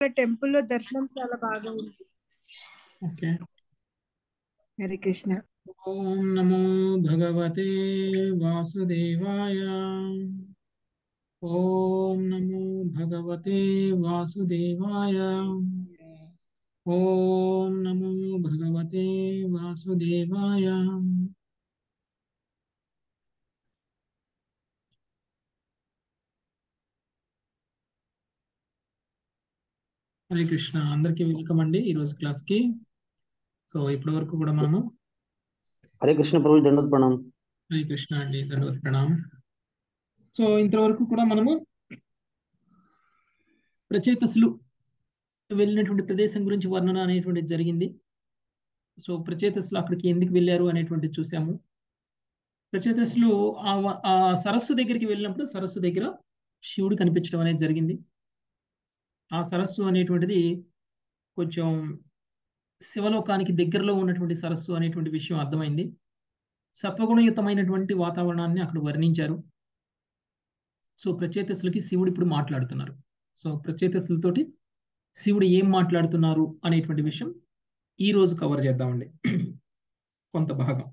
Temple లో దర్శనం చాలా బాగా ఉంది ఓకే హరే కృష్ణ ఓం నమో భగవతే వాసుదేవాయ ఓం నమో భగవతే వాసుదేవాయ ఓం నమో భగవతే వాసుదేవాయ హరే కృష్ణ అందరికీ వెల్కమ్ అండి ఈరోజు క్లాస్కి సో ఇప్పటి వరకు కూడా మనము హరే కృష్ణ ప్రభు దండోత్ ప్రణాం హరే కృష్ణ అండి ధన్యవాద ప్రణామం సో ఇంతవరకు కూడా మనము ప్రచేతసులు వెళ్ళినటువంటి ప్రదేశం గురించి వర్ణన అనేటువంటిది జరిగింది సో ప్రచేతసులు అక్కడికి ఎందుకు వెళ్ళారు అనేటువంటిది చూసాము ప్రచేతసులు ఆ వ- ఆ సరస్సు దగ్గరికి వెళ్ళినప్పుడు సరస్సు దగ్గర శివుడు కనిపించడం అనేది జరిగింది ఆ సరస్సు అనేటువంటిది కొంచెం శివలోకానికి దగ్గరలో ఉన్నటువంటి సరస్సు అనేటువంటి విషయం అర్థమైంది సత్వగుణయుతమైనటువంటి వాతావరణాన్ని అక్కడ వర్ణించారు సో ప్రచేతసులకి శివుడు ఇప్పుడు మాట్లాడుతున్నారు సో ప్రచేతసులతోటి శివుడు ఏం మాట్లాడుతున్నారు అనేటువంటి విషయం ఈ రోజు కవర్ చేద్దామండి కొంత భాగం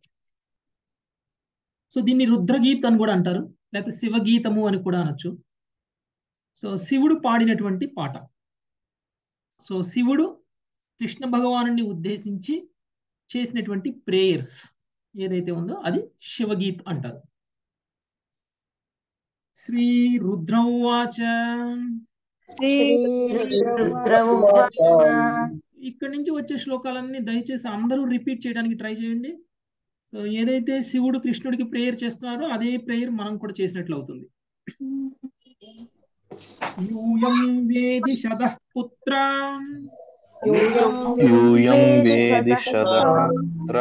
సో దీన్ని రుద్రగీత్ అని కూడా అంటారు లేకపోతే శివగీతము అని కూడా అనొచ్చు సో శివుడు పాడినటువంటి పాట సో శివుడు కృష్ణ భగవాను ఉద్దేశించి చేసినటువంటి ప్రేయర్స్ ఏదైతే ఉందో అది శివగీత్ అంటారు శ్రీ రుద్రవాచ శ్రీ ఇక్కడి నుంచి వచ్చే శ్లోకాలన్నీ దయచేసి అందరూ రిపీట్ చేయడానికి ట్రై చేయండి సో ఏదైతే శివుడు కృష్ణుడికి ప్రేయర్ చేస్తున్నారో అదే ప్రేయర్ మనం కూడా చేసినట్లు అవుతుంది యూయం వేది శత పుత్ర యూయం వేది శతపుత్ర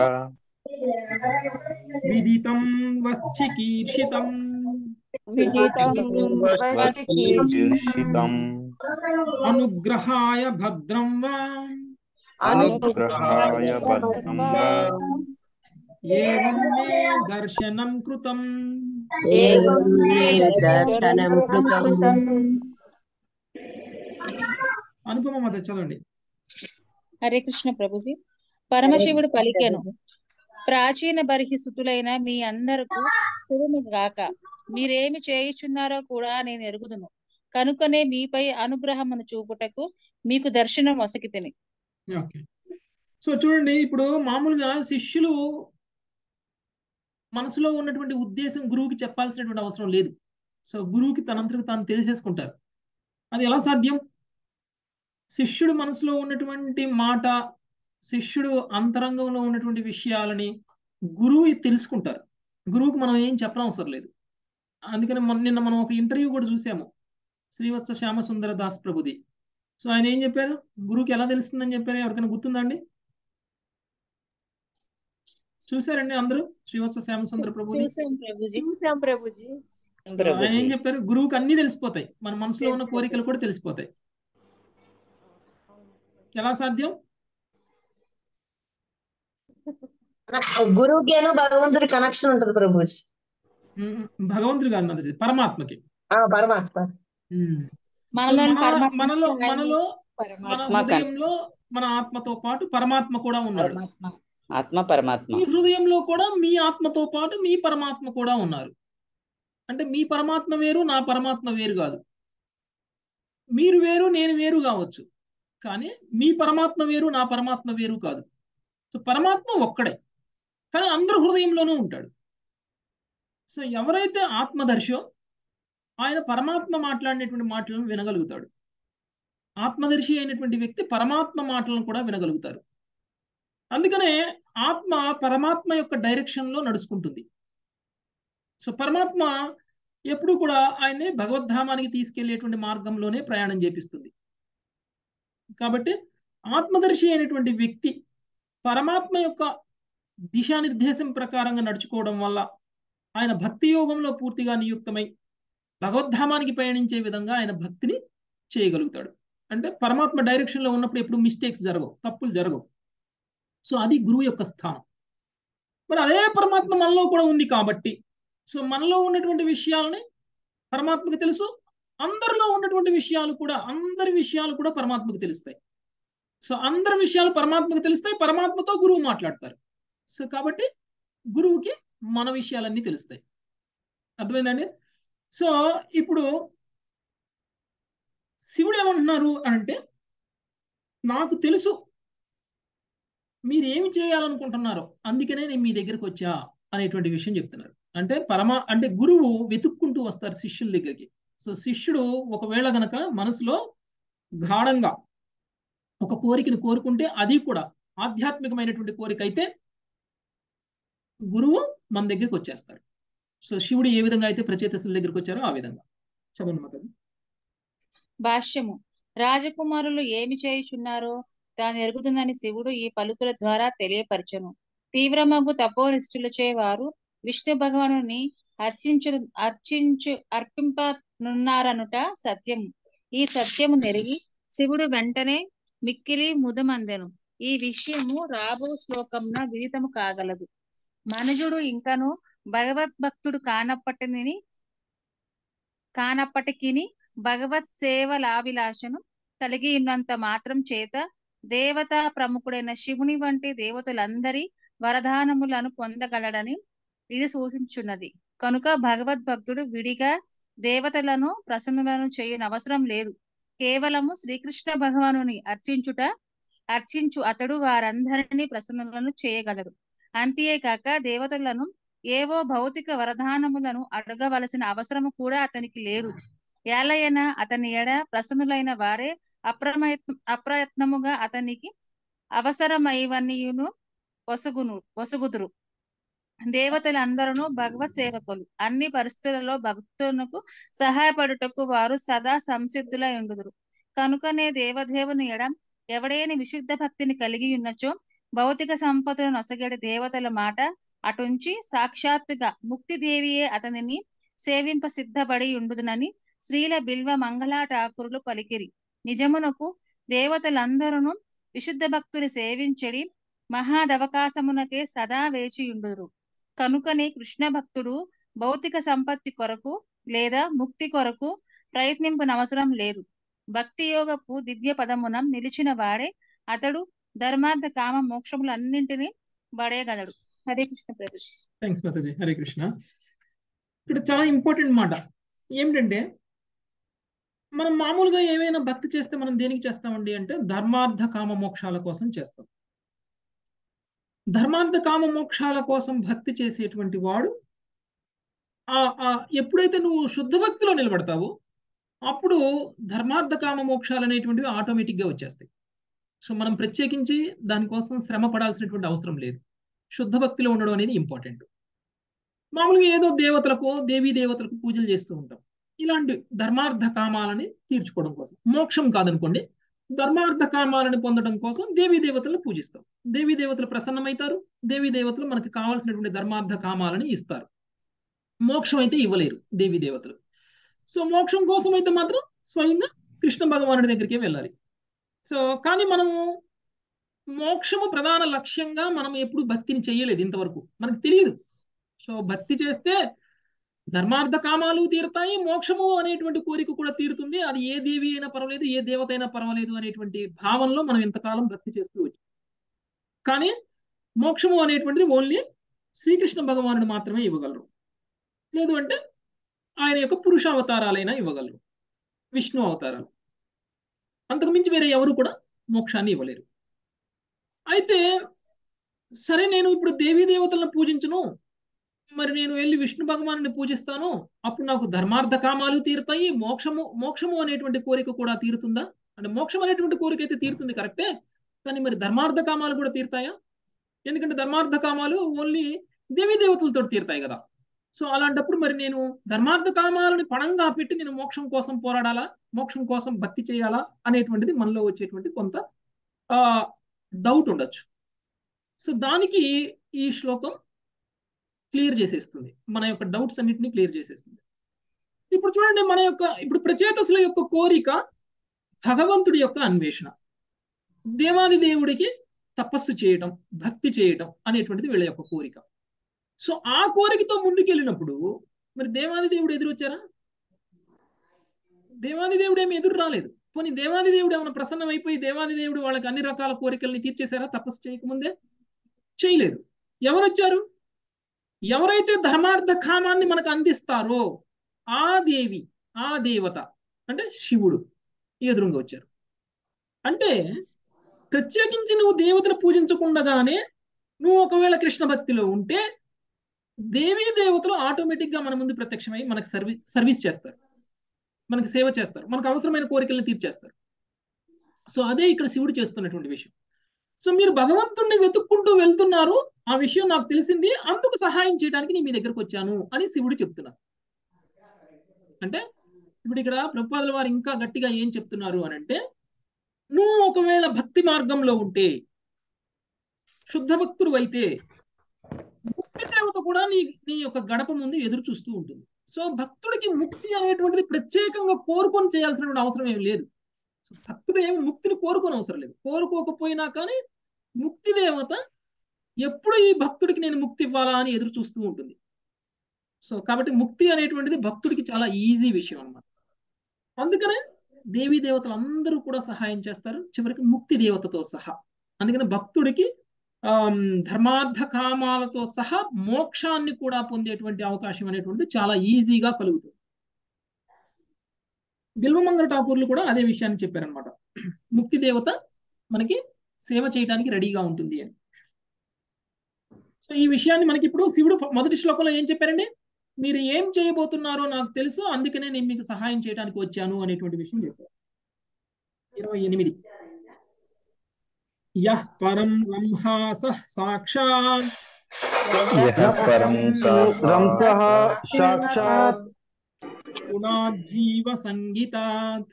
విదితం వశ్చికీర్షితం విశితం అనుగ్రహాయ భద్రం వా అనుగ్రహాయ భద్రం వా ఏవం మే దర్శనం కృతం అనుపమ మత చదవండి హరే కృష్ణ ప్రభుజీ పరమశివుడు పలికెను ప్రాచీన బరిహి సుతులైన మీ అందరకు శుభము గాక మీరేమి చేయుచున్నారో కూడా నేను ఎరుగుదును కనుకనే మీపై అనుగ్రహమును చూపుటకు మీకు దర్శనం వసకితిని ఓకే సో చూడండి ఇప్పుడు మామూలుగా శిష్యులు మనసులో ఉన్నటువంటి ఉద్దేశం గురువుకి చెప్పాల్సినటువంటి అవసరం లేదు సో గురువుకి తనంతకు తాను తెలిసేసుకుంటారు అది ఎలా సాధ్యం శిష్యుడు మనసులో ఉన్నటువంటి మాట శిష్యుడు అంతరంగంలో ఉన్నటువంటి విషయాలని గురువు తెలుసుకుంటారు గురువుకి మనం ఏం చెప్పనవసరం లేదు అందుకని మొన్న నిన్న మనం ఒక ఇంటర్వ్యూ కూడా చూసాము శ్రీవత్స శ్యామసుందర దాస్ ప్రభుది సో ఆయన ఏం చెప్పారు గురువుకి ఎలా తెలుస్తుందని చెప్పారు ఎవరికైనా గుర్తుందా అండి చూసారండి అందరూ శ్రీవత్స శ్యామసుందర ప్రభుది చూసాం ప్రభుజీ చూసాం ప్రభుజీ సో ఆయన ఏం చెప్పారు గురువుకి అన్ని తెలిసిపోతాయి మన మనసులో ఉన్న కోరికలు కూడా తెలిసిపోతాయి ఎలా సాధ్యం గురువుకి అను భగవంతుడి కనెక్షన్ ఉంటుంది ప్రభు ఉమ్, భగవంతుడు గారు అన్నది పరమాత్మకి ఆ పరమాత్మ ఉమ్. సో మనలోని మన- పరమాత్మ మనలో ఆయన- మనలో మన పరమాత్మ కన్- హృదయంలో మన ఆత్మతో పాటు పరమాత్మ కూడా ఉన్నాడు పరమాత్మ ఆత్మ పరమాత్మ మీ హృదయంలో కూడా మీ ఆత్మతో పాటు మీ పరమాత్మ కూడా ఉన్నారు అంటే మీ పరమాత్మ వేరు నా పరమాత్మ వేరు కాదు మీరు వేరు నేను వేరు కావచ్చు కానీ మీ పరమాత్మ వేరు నా పరమాత్మ వేరు కాదు సో పరమాత్మ ఒక్కడే కానీ అందరు హృదయంలోనూ ఉంటాడు సో ఎవరైతే ఆత్మదర్శో ఆయన పరమాత్మ మాట్లాడినటువంటి మాటలను వినగలుగుతాడు ఆత్మదర్శి అయినటువంటి వ్యక్తి పరమాత్మ మాటలను కూడా వినగలుగుతారు అందుకనే ఆత్మ పరమాత్మ యొక్క డైరెక్షన్ లో నడుచుకుంటుంది సో పరమాత్మ ఎప్పుడు కూడా ఆయన్ని భగవద్ధామానికి తీసుకెళ్లేటువంటి మార్గంలోనే ప్రయాణం చేపిస్తుంది కాబట్టి ఆత్మదర్శి అయినటువంటి వ్యక్తి పరమాత్మ యొక్క దిశానిర్దేశం ప్రకారంగా నడుచుకోవడం వల్ల ఆయన భక్తి యోగంలో పూర్తిగా నియుక్తమై భగవద్ధామానికి పయనించే విధంగా ఆయన భక్తిని చేయగలుగుతాడు అంటే పరమాత్మ డైరెక్షన్ లో ఉన్నప్పుడు ఎప్పుడు మిస్టేక్స్ జరగవు తప్పులు జరగవు సో అది గురువు యొక్క స్థానం మరి అదే పరమాత్మ మనలో కూడా ఉంది కాబట్టి సో మనలో ఉన్నటువంటి విషయాలని పరమాత్మకి తెలుసు అందరిలో ఉన్నటువంటి విషయాలు కూడా అందరి విషయాలు కూడా పరమాత్మకు తెలుస్తాయి సో అందరి విషయాలు పరమాత్మకు తెలుస్తాయి పరమాత్మతో గురువు మాట్లాడతారు సో కాబట్టి గురువుకి మన విషయాలన్నీ తెలుస్తాయి అర్థమైందండి సో ఇప్పుడు శివుడు ఏమంటున్నారు అంటే నాకు తెలుసు మీరు ఏమి చేయాలనుకుంటున్నారో అందుకనే నేను మీ దగ్గరికి వచ్చా అనేటువంటి విషయం చెప్తున్నారు అంటే పరమా అంటే గురువు వెతుక్కుంటూ వస్తారు శిష్యుల దగ్గరికి సో శిష్యుడు ఒకవేళ గనక మనసులో గాఢంగా ఒక కోరికను కోరుకుంటే అది కూడా ఆధ్యాత్మికమైనటువంటి కోరిక అయితే గురువు మన దగ్గరికి వచ్చేస్తాడు సో శివుడు ఏ విధంగా అయితే ప్రచేతసుల దగ్గరికి వచ్చారో ఆ విధంగా చెప్పండి మాతాజీ భాష్యము రాజకుమారులు ఏమి చేయుచున్నారో తాను ఎరుగుతుందని శివుడు ఈ పలుకుల ద్వారా తెలియపరచను తీవ్రమగు తపోనిష్ఠులచే వారు విష్ణు భగవానుని అర్చించు అర్చించు అర్పింపనున్నారనుట సత్యము ఈ సత్యము నెరిగి శివుడు వెంటనే మిక్కిలి ముదమందెను ఈ విషయము రాబో శ్లోకమున విదితము కాగలదు మనుజుడు ఇంకను భగవద్భక్తుడు కానప్పటిని కానప్పటికిని భగవత్ సేవలాభిలాషను కలిగి ఉన్నంత మాత్రం చేత దేవతా ప్రముఖుడైన శివుని వంటి దేవతలందరి వరదానములను పొందగలడని ఇది సూచించున్నది కనుక భగవద్భక్తుడు విడిగా దేవతలను ప్రసన్నులను చేయనవసరం లేదు కేవలము శ్రీకృష్ణ భగవానుని అర్చించుట అర్చించు అతడు వారందరినీ ప్రసన్నులను చేయగలడు అంతేకాక దేవతలను ఏవో భౌతిక వరదానములను అడగవలసిన అవసరము కూడా అతనికి లేదు ఏలయన అతని ఎడ ప్రసన్నులైన వారే అప్రమయత్న అప్రయత్నముగా అతనికి అవసరమైవన్నీయును వసుగును వసుగుదురు దేవతలందరూ భగవత్ సేవకులు అన్ని పరిస్థితులలో భక్తులకు సహాయపడుటకు వారు సదా సంసిద్ధులై ఉండుదురు కనుకనే దేవదేవుని ఎడ ఎవడేని విశుద్ధ భక్తిని కలిగి ఉన్నచో భౌతిక సంపదను నొసగడి దేవతల మాట అటుంచి సాక్షాత్తుగా ముక్తిదేవియే అతనిని సేవింప సిద్ధపడి ఉండుదునని శ్రీల బిల్వ మంగళ ఠాకురులు పలికిరి నిజమునకు దేవతలందరూ విశుద్ధ భక్తుని సేవించడి మహాదవకాశమునకే సదా వేచియుండురు కనుకనే కృష్ణ భక్తుడు భౌతిక సంపత్తి కొరకు లేదా ముక్తి కొరకు ప్రయత్నింపనవసరం లేదు భక్తి యోగపు దివ్య పదమునం నిలిచిన వాడే అతడు ధర్మార్థ కామ మోక్షములన్నింటినీ పడేయగలడు హరే కృష్ణ ప్రభు థ్యాంక్స్ మాతాజీ హరే కృష్ణ ఇక్కడ చాలా ఇంపార్టెంట్ మాట ఏమిటంటే మనం మామూలుగా ఏమైనా భక్తి చేస్తే మనం దేనికి చేస్తామండి అంటే ధర్మార్థ కామ మోక్షాల కోసం చేస్తాం ధర్మార్థ కామ మోక్షాల కోసం భక్తి చేసేటువంటి వాడు ఆ ఆ ఎప్పుడైతే నువ్వు శుద్ధ భక్తిలో నిలబడతావో అప్పుడు ధర్మార్థ కామ మోక్షాలు అనేటువంటివి ఆటోమేటిక్గా వచ్చేస్తాయి సో మనం ప్రత్యేకించి దానికోసం శ్రమ పడాల్సినటువంటి అవసరం లేదు శుద్ధ భక్తిలో ఉండడం అనేది ఇంపార్టెంట్ మామూలుగా ఏదో దేవతలకు దేవీ దేవతలకు పూజలు చేస్తూ ఉంటాం ఇలాంటి ధర్మార్థ కామాలని తీర్చుకోవడం కోసం మోక్షం కాదనుకోండి ధర్మార్థ కామాలని పొందడం కోసం దేవీ దేవతలను పూజిస్తాం దేవీ దేవతలు ప్రసన్నమవుతారు దేవీ దేవతలు మనకు కావాల్సినటువంటి ధర్మార్థ కామాలని ఇస్తారు మోక్షం అయితే ఇవ్వలేరు దేవీ దేవతలు సో మోక్షం కోసం అయితే మాత్రం స్వయంగా కృష్ణ భగవానుడి దగ్గరికి వెళ్ళాలి సో కానీ మనము మోక్షము ప్రధాన లక్ష్యంగా మనం ఎప్పుడు భక్తిని చేయలేదు ఇంతవరకు మనకు తెలియదు సో భక్తి చేస్తే ధర్మార్థ కామాలు తీరుతాయి మోక్షము అనేటువంటి కోరిక కూడా తీరుతుంది అది ఏ దేవి అయినా పర్వాలేదు ఏ దేవత అయినా పర్వాలేదు అనేటువంటి భావనలో మనం ఇంతకాలం భక్తి చేస్తూ వచ్చాం కానీ మోక్షము అనేటువంటిది ఓన్లీ శ్రీకృష్ణ భగవానుడు మాత్రమే ఇవ్వగలరు లేదు అంటే ఆయన యొక్క పురుష అవతారాలైనా ఇవ్వగలరు విష్ణు అవతారాలు అంతకు మించి వేరే ఎవరు కూడా మోక్షాన్ని ఇవ్వలేరు అయితే సరే నేను ఇప్పుడు దేవీ దేవతలను పూజించను మరి నేను వెళ్ళి విష్ణు భగవాను పూజిస్తాను అప్పుడు నాకు ధర్మార్థ కామాలు తీరుతాయి మోక్షము మోక్షము అనేటువంటి కోరిక కూడా తీరుతుందా అంటే మోక్షం అనేటువంటి కోరిక అయితే తీరుతుంది కరెక్టే కానీ మరి ధర్మార్థ కామాలు కూడా తీరుతాయా ఎందుకంటే ధర్మార్థ కామాలు ఓన్లీ దేవీ దేవతలతో తీరుతాయి కదా సో అలాంటప్పుడు మరి నేను ధర్మార్థ కామాలని పణంగా పెట్టి నేను మోక్షం కోసం పోరాడాలా మోక్షం కోసం భక్తి చేయాలా అనేటువంటిది మనలో వచ్చేటువంటి కొంత ఆ డౌట్ ఉండొచ్చు సో దానికి ఈ శ్లోకం క్లియర్ చేసేస్తుంది మన యొక్క డౌట్స్ అన్నిటిని క్లియర్ చేసేస్తుంది ఇప్పుడు చూడండి మన యొక్క ఇప్పుడు ప్రచేతసుల యొక్క కోరిక భగవంతుడి యొక్క అన్వేషణ దేవాది దేవుడికి తపస్సు చేయటం భక్తి చేయటం అనేటువంటిది వీళ్ళ యొక్క కోరిక సో ఆ కోరికతో ముందుకెళ్ళినప్పుడు మరి దేవాది దేవుడు ఎదురొచ్చారా దేవాది దేవుడు ఏమి ఎదురు రాలేదు పోనీ దేవాది దేవుడు ఏమైనా ప్రసన్నం అయిపోయి దేవాది దేవుడు వాళ్ళకి అన్ని రకాల కోరికల్ని తీర్చేశారా తపస్సు చేయకముందే చేయలేదు ఎవరు వచ్చారు ఎవరైతే ధర్మార్థ కామాన్ని మనకు అందిస్తారో ఆ దేవి ఆ దేవత అంటే శివుడు ఎదురుగా వచ్చారు అంటే ప్రత్యేకించి నువ్వు దేవతను పూజించకుండగానే నువ్వు ఒకవేళ కృష్ణ భక్తిలో ఉంటే దేవీ దేవతలు ఆటోమేటిక్ గా మన ముందు ప్రత్యక్షమై మనకు సర్వీస్ సర్వీస్ చేస్తారు మనకి సేవ చేస్తారు మనకు అవసరమైన కోరికలను తీర్చేస్తారు సో అదే ఇక్కడ శివుడు చేస్తున్నటువంటి విషయం సో మీరు భగవంతుణ్ణి వెతుక్కుంటూ వెళ్తున్నారు ఆ విషయం నాకు తెలిసింది అందుకు సహాయం చేయడానికి నేను మీ దగ్గరకు వచ్చాను అని శివుడు చెప్తున్నారు అంటే ఇప్పుడు ఇక్కడ ప్రభుపాదుల వారు ఇంకా గట్టిగా ఏం చెప్తున్నారు అని అంటే నువ్వు ఒకవేళ భక్తి మార్గంలో ఉంటే శుద్ధ భక్తుడు అయితే ముక్తి దేవత కూడా నీ నీ యొక్క గడప ముందు ఎదురు చూస్తూ ఉంటుంది సో భక్తుడికి ముక్తి అనేటువంటిది ప్రత్యేకంగా కోరుకొని చేయాల్సినటువంటి అవసరం ఏమి లేదు సో భక్తుడు ఏమి ముక్తిని కోరుకొని అవసరం లేదు కోరుకోకపోయినా కానీ ముక్తి దేవత ఎప్పుడు ఈ భక్తుడికి నేను ముక్తి ఇవ్వాలా అని ఎదురు చూస్తూ ఉంటుంది సో కాబట్టి ముక్తి అనేటువంటిది భక్తుడికి చాలా ఈజీ విషయం అన్నమాట అందుకనే దేవీ దేవతలు అందరూ కూడా సహాయం చేస్తారు చివరికి ముక్తి దేవతతో సహా అందుకని భక్తుడికి ఆ ధర్మార్థ కామాలతో సహా మోక్షాన్ని కూడా పొందేటువంటి అవకాశం అనేటువంటిది చాలా ఈజీగా కలుగుతుంది బిల్వమంగళ ఠాకూర్లు కూడా అదే విషయాన్ని చెప్పారనమాట ముక్తి దేవత మనకి సేవ చేయడానికి రెడీగా ఉంటుంది అని సో ఈ విషయాన్ని మనకి ఇప్పుడు శివుడు మొదటి శ్లోకంలో ఏం చెప్పారండి మీరు ఏం చేయబోతున్నారో నాకు తెలుసు అందుకనే నేను మీకు సహాయం చేయడానికి వచ్చాను అనేటువంటి విషయం చెప్పారు ఇరవై ఎనిమిది యః పరం బ్రహ్మాస సాక్షాత్ యః పరం రంసః సాక్షాత్ గుణాజీవ సంగీతాత్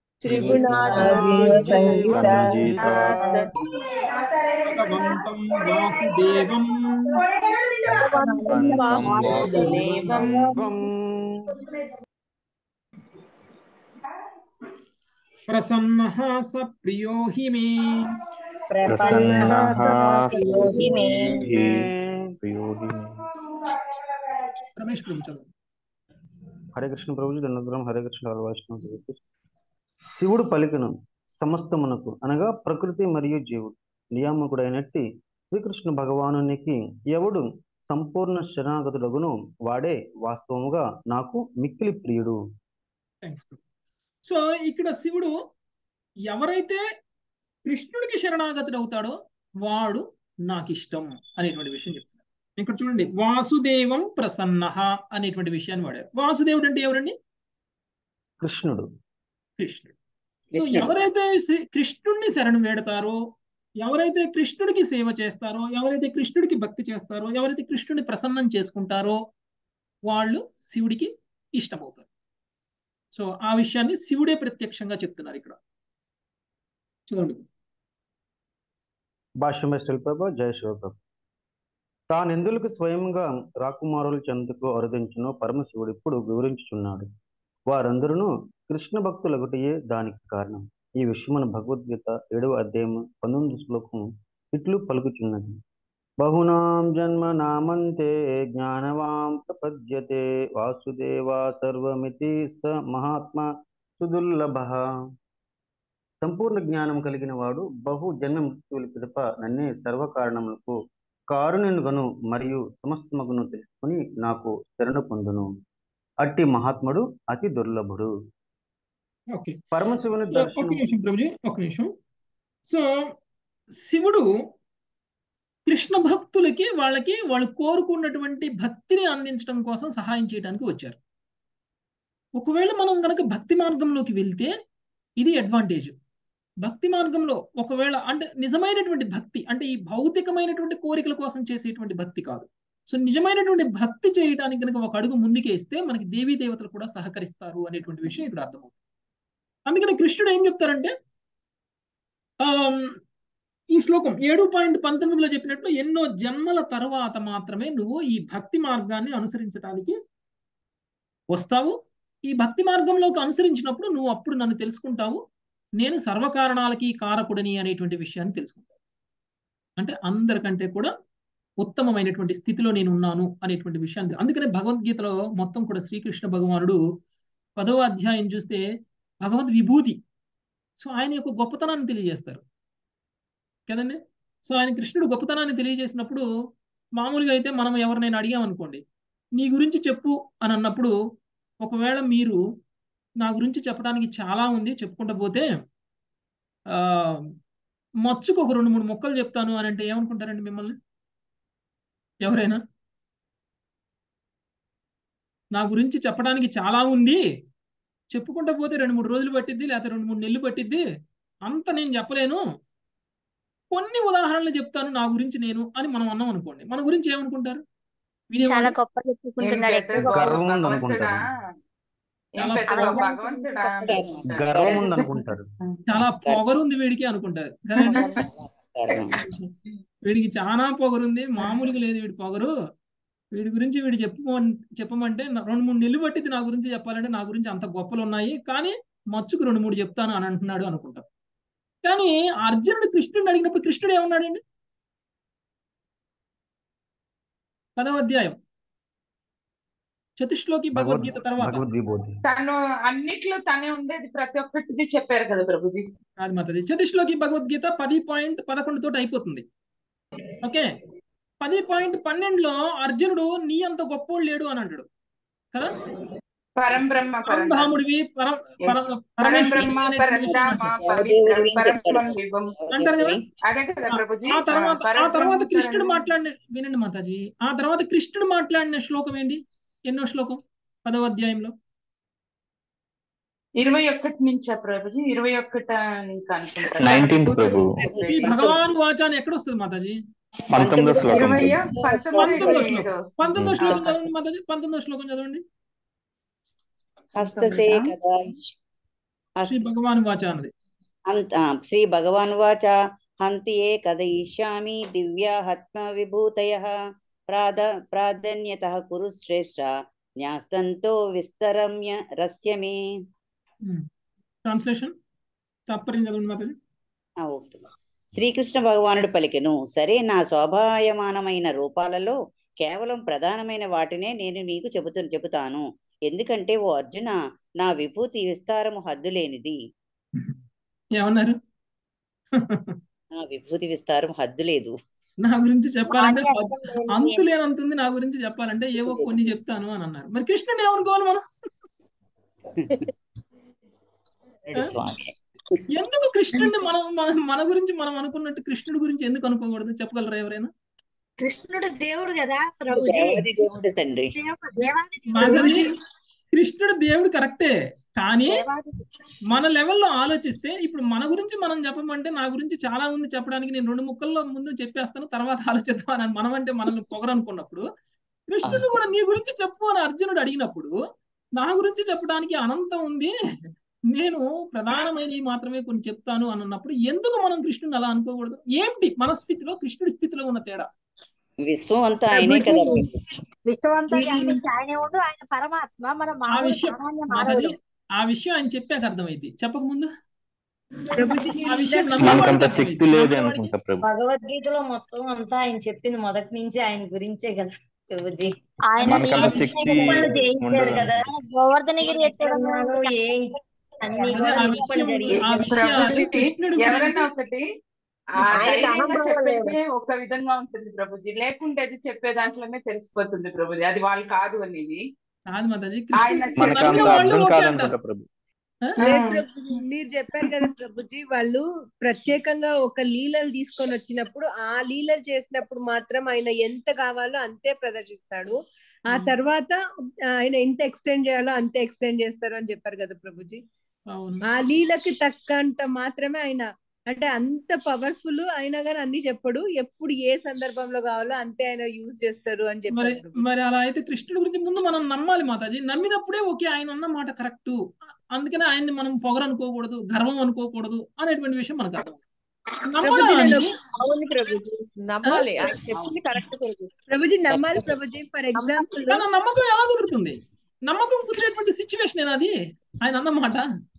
భగవంతం వాసుదేవం ప్రసన్న స ప్రియో హి మే రమేష్ ప్రభు చదువు హరే కృష్ణ ప్రభుజీ దండగ్రం హరే కృష్ణ వైష్ణవ శివుడు పలికను సమస్తమునకు అనగా ప్రకృతి మరియు జీవుడు నియామకుడైనట్టి శ్రీకృష్ణ భగవానునికి ఎవడు సంపూర్ణ శరణాగతుడగును వాడే వాస్తవముగా నాకు మిక్కిలి ప్రియుడు థ్యాంక్స్ సో ఇక్కడ శివుడు ఎవరైతే కృష్ణుడికి శరణాగతుడు అవుతాడో వాడు నాకు ఇష్టం అనేటువంటి విషయం చెప్తున్నారు ఇక్కడ చూడండి వాసుదేవం ప్రసన్న అనేటువంటి విషయాన్ని వాడారు వాసుదేవుడు అంటే ఎవరండి కృష్ణుడు కృష్ణుడు సో ఎవరైతే కృష్ణుడిని శరణం వేడతారో ఎవరైతే కృష్ణుడికి సేవ చేస్తారో ఎవరైతే కృష్ణుడికి భక్తి చేస్తారో ఎవరైతే కృష్ణుడిని ప్రసన్నం చేసుకుంటారో వాళ్ళు శివుడికి ఇష్టమవుతారు సో ఆ విషయాన్ని శివుడే ప్రత్యక్షంగా చెప్తున్నారు ఇక్కడ చూడండి భాష్యమే శిల్ప జయ శివప్రభ తానెందులకు స్వయంగా రాకుమారులు చెందుకు అరుదించునో పరమశివుడు ఇప్పుడు వివరించుచున్నాడు వారందరూ కృష్ణ భక్తులొకటియే దానికి కారణం ఈ విషయం మన భగవద్గీత ఏడవ అధ్యాయం పంతొమ్మిది శ్లోకం ఇట్లు పలుకుచున్నది బహునాం జన్మ నామంతే జ్ఞానవాం ప్రపద్యతే వాసుదేవా సర్వమితి స మహాత్మా సుదుర్లభ సంపూర్ణ జ్ఞానం కలిగిన వాడు బహు జన్మ మృత్యువుల పిదప నన్నే సర్వకారణములకు కారుణ్యునుగను మరియు సమస్తమగును తెలుసుకుని నాకు శరణ పొందును అట్టి మహాత్ముడు అతి దుర్లభుడు ఓకే పరమశివుని ఒక దర్శనం నిమిషం ప్రభుజీ ఒక నిమిషం సో శివుడు కృష్ణ భక్తులకి వాళ్ళకి వాళ్ళు కోరుకున్నటువంటి భక్తిని అందించడం కోసం సహాయం చేయడానికి వచ్చారు ఒకవేళ మనం గనక భక్తి మార్గంలోకి వెళ్తే ఇది అడ్వాంటేజ్ భక్తి మార్గంలో ఒకవేళ అంటే నిజమైనటువంటి భక్తి అంటే ఈ భౌతికమైనటువంటి కోరికల కోసం చేసేటువంటి భక్తి కాదు సో నిజమైనటువంటి భక్తి చేయడానికి కనుక ఒక అడుగు ముందుకేస్తే మనకి దేవీ దేవతలు కూడా సహకరిస్తారు అనేటువంటి విషయం ఇక్కడ అర్థమవుతుంది అందుకని కృష్ణుడు ఏం చెప్తారంటే ఈ శ్లోకం ఏడు పాయింట్ పంతొమ్మిదిలో చెప్పినట్లు ఎన్నో జన్మల తర్వాత మాత్రమే నువ్వు ఈ భక్తి మార్గాన్ని అనుసరించడానికి వస్తావు ఈ భక్తి మార్గంలోకి అనుసరించినప్పుడు నువ్వు అప్పుడు నన్ను తెలుసుకుంటావు నేను సర్వకారణాలకి కారకుడని అనేటువంటి విషయాన్ని తెలుసుకుంటావు అంటే అందరికంటే కూడా ఉత్తమమైనటువంటి స్థితిలో నేను ఉన్నాను అనేటువంటి విషయాన్ని అందుకనే భగవద్గీతలో మొత్తం కూడా శ్రీకృష్ణ భగవానుడు పదవ అధ్యాయం చూస్తే భగవద్ విభూతి సో ఆయన యొక్క గొప్పతనాన్ని తెలియజేస్తారు కదండి సో ఆయన కృష్ణుడు గొప్పతనాన్ని తెలియజేసినప్పుడు మామూలుగా అయితే మనం ఎవరినైనా అడిగామనుకోండి నీ గురించి చెప్పు అని అన్నప్పుడు ఒకవేళ మీరు నా గురించి చెప్పడానికి చాలా ఉంది చెప్పుకుంటూ పోతే ఆ మచ్చుకు ఒక రెండు మూడు మొక్కలు చెప్తాను అని అంటే ఏమనుకుంటారండి మిమ్మల్ని ఎవరైనా నా గురించి చెప్పడానికి చాలా ఉంది చెప్పుకుంటూ పోతే రెండు మూడు రోజులు పట్టిద్ది లేకపోతే రెండు మూడు నెలలు పట్టిద్ది అంత నేను చెప్పలేను కొన్ని ఉదాహరణలు చెప్తాను నా గురించి నేను అని మనం అన్నాం అనుకోండి మన గురించి ఏమనుకుంటారు చాలా వీడేమో గొప్ప చెప్పుకుంటున్నాడు ఎక్కువ గొప్ప గర్వం ఉంది భగవంతుడా అనుకుంటారు ఏం చాలా పెద్దగా పొగ- భగవంతుడా గర్వం ఉంది అనుకుంటారు చాలా పొగరుంది వీడికి అనుకుంటారు కదండి గర్వం. వీడికి చాలా పొగరుంది మామూలుగా లేదు వీడి పొగరు వీడి గురించి వీడు చెప్పు చెప్పమంటే నా- రెండు మూడు నెలలు పట్టింది నా గురించి చెప్పాలంటే నా గురించి అంత గొప్పలు ఉన్నాయి కానీ మచ్చుకు రెండు మూడు చెప్తాను అని అంటున్నాడు అనుకుంటాం కానీ అర్జునుడు కృష్ణుడిని అడిగినప్పుడు కృష్ణుడు ఏమన్నాడండి పదవ అధ్యాయం చతుశ్లోకి భగవద్ భగవద్గీత తర్వాత భగవద్ విభూతి తను అన్నిట్లో తనే ఉండేది ప్రతి ఒక్కటిది చెప్పారు కదా ప్రభుజీ అది మాతది చతుశ్లోకి భగవద్గీత పది పాయింట్ పదకొండు తోటి అయిపోతుంది ఓకే పది పాయింట్ పన్నెండులో అర్జునుడు నీ అంత గొప్పోడు లేడు అని అంటాడు కదా పరం బ్రహ్మ పరం పరంధాముడివి పరం పరం పరం పరమేశ్వరుడివి బ్రహ్మ అనేటువంటి విషయం పరధామ అంటాడు. పవిత్రం దేవుడి పరం చెప్తాడు. త్వం విభం అంటారు కదా అదే కదా ప్రభుజీ ఆ తర్వాత ఆ పరం తర్వాత బ్రహ్మ కృష్ణుడు పరం మాట్లాడిన వినండి మాతాజీ ఆ తర్వాత కృష్ణుడు మాట్లాడిన శ్లోకం ఏంటి ఎన్నో శ్లోకం పదవ అధ్యాయంలో ఇరవై ఒక్కటి నుంచా ప్రభుజీ ఇరవై ఒక్కట నుంచి అనుకుంటా కూతురు 19th ప్రభు. ఈ చెప్పేది. భగవాన్ వాచ అని ఎక్కడ వస్తుంది మాతాజీ పంతొమ్మిదో శ్లోకం ఇరవై ప్రభు. పంతొమ్మిది పంతొమ్మిదో ఇరవై శ్లోకం ఏడు పంతొమ్మిదో శ్లోకం ఆ. చదవండి మాతాజీ పంతొమ్మిదో శ్లోకం చదవండి హస్తసే కదా శ్రీ భగవాన్ వాచ అన్నది అంత ఆ, శ్రీ భగవాన్ వాచ హంతి ఏ కథయిష్యామి దివ్యా హత్మ విభూతయ ప్రాద ప్రాధాన్యత కురు శ్రేష్ట న్యాస్తంతో విస్తరమ్య రస్యమే ట్రాన్స్లేషన్ తాత్పర్యం చదవండి మాతాజీ ఆ, ఓకే. శ్రీకృష్ణ భగవానుడు పలికెను సరే నా శోభాయమానమైన రూపాలలో కేవలం ప్రధానమైన వాటినే నేను నీకు చెబుతు చెబుతాను ఎందుకంటే ఓ అర్జున నా విభూతి విస్తారము హద్దులేనిది ఏమన్నారు నా విభూతి విస్తారం హద్దు లేదు నా గురించి చెప్పాలంటే వాటి అర్థం లేనిది అంతు లేనంతుంది నా గురించి చెప్పాలంటే ఏవో కొన్ని చెప్తాను అని అన్నారు మరి కృష్ణుడు ఏమనుకోవాలి మనం స్వామి ఎందుకు కృష్ణుడిని మనం మన మన గురించి మనం అనుకున్నట్టు కృష్ణుడి గురించి ఎందుకు అనుకోకూడదు చెప్పగలరా ఎవరైనా కృష్ణుడు దేవుడు కదా ప్రభుజీ దేవాది దేవుడు తండ్రి దేవ- దేవాది దేవుడు. మాధవి కృష్ణుడు దేవుడు కరెక్టే కానీ దేవాది మన లెవెల్లో ఆలోచిస్తే ఇప్పుడు మన గురించి మనం చెప్పమంటే నా గురించి చాలా ఉంది చెప్పడానికి నేను రెండు ముక్కల్లో ముందు చెప్పేస్తాను తర్వాత ఆలోచిద్దాం అని మనం అంటే మనల్ని పొగరనుకున్నప్పుడు కృష్ణుడు కూడా నీ గురించి చెప్పు అని అర్జునుడు అడిగినప్పుడు నా గురించి చెప్పడానికి అనంతం ఉంది నేను ప్రధానమైనవి మాత్రమే కొన్ని చెప్తాను అని అన్నప్పుడు ఎందుకు మనం కృష్ణుని అలా అనుకోకూడదు ఏంటి మన స్థితిలో కృష్ణుడి స్థితిలో ఉన్న తేడా విశ్వం అంతా ఆయనే కదా విశ్వమంతా వ్యాపించి ఆయనే ఉండు ఆయన పరమాత్మ మన ఆ మానవుడు విషయం సామాన్య మాతాజీ మానవుడు ఆ విషయం ఆయన చెప్పాక అర్థమైంది చెప్పక ముందు ప్రభుజీ ఆ విషయం మనకంత నమ్మేవాడికి శక్తి అర్థమైంది లేదు నమ్మేవాడికి అనుకుంటా ప్రభు భగవద్గీతలో మొత్తం అంతా ఆయన చెప్పింది మొదటి నుంచి ఆయన గురించే కదా ప్రభుజీ ఆయన మనకంత ఏ శక్తి నిరూపణలు చేయించారు ఉండదు కదా గోవర్ధనగిరి ఎత్తడం ఎక్కడున్నాడో ఏ అన్ని అదే కూడా ఆ నిరూపణ విషయం జరిగింది ఆ విషయాలు ప్రభుజీ కృష్ణుడి ఎవరైనా గురించి ఒకటి ఆ ఆయనకి ధైర్యంగా అహంభావం లేదు చెప్పేదే ఒక విధంగా ఉంటుంది ప్రభుజీ లేకుంటే అది చెప్పే దాంట్లోనే తెలిసిపోతుంది ప్రభుజీ అది వాళ్ళు కాదు అనేది కాదు మాతాజీ ఆయన కృష్ణుడు మనకు నమ్మిన అంత వాళ్ళు అర్థం ఓకే కాదనుకుంటా అంటారు ప్రభు ఆ? లేదు ప్రభుజీ మీరు చెప్పారు కదా ప్రభుజీ వాళ్ళు ప్రత్యేకంగా ఒక లీలలు తీసుకొని వచ్చినప్పుడు ఆ లీలలు చేసినప్పుడు మాత్రం ఆయన ఎంత కావాలో అంతే ప్రదర్శిస్తాడు ఆ తర్వాత ఆయన ఎంత ఎక్స్టెండ్ చేయాలో అంతే ఎక్స్టెండ్ చేస్తారు అని చెప్పారు కదా ప్రభుజీ అవును ఆ లీలకి తక్కంత మాత్రమే ఆయన అంటే అంత పవర్ఫుల్ అయినా కానీ అన్ని చెప్పడు ఎప్పుడు ఏ సందర్భంలో కావాలో అంతే ఆయన యూజ్ చేస్తారు అని మరి చెప్పారు ప్రభుజీ. మరి అలా అయితే కృష్ణుడి గురించి ముందు మనం నమ్మాలి మాతాజీ నమ్మినప్పుడే ఓకే ఆయన అన్న మాట కరెక్ట్ అందుకనే ఆయన్ని మనం పొగరనుకోకూడదు గర్వం అనుకోకూడదు అనేటువంటి విషయం మనకు అర్థం ప్రభుజీ నేను నమ్మడానికి అవును ప్రభుజీ నమ్మాలి ఆయన చెప్పింది కరెక్ట్ ప్రభుజీ ప్రభుజీ నమ్మాలి ప్రభుజీ ఫర్ ఎగ్జాంపుల్ కానీ ఆ నమ్మకం ఎలా కుదురుతుంది నమ్మకం కుదిరేటువంటి సిచ్యువేషన్ అది ఆయన అన్నమాట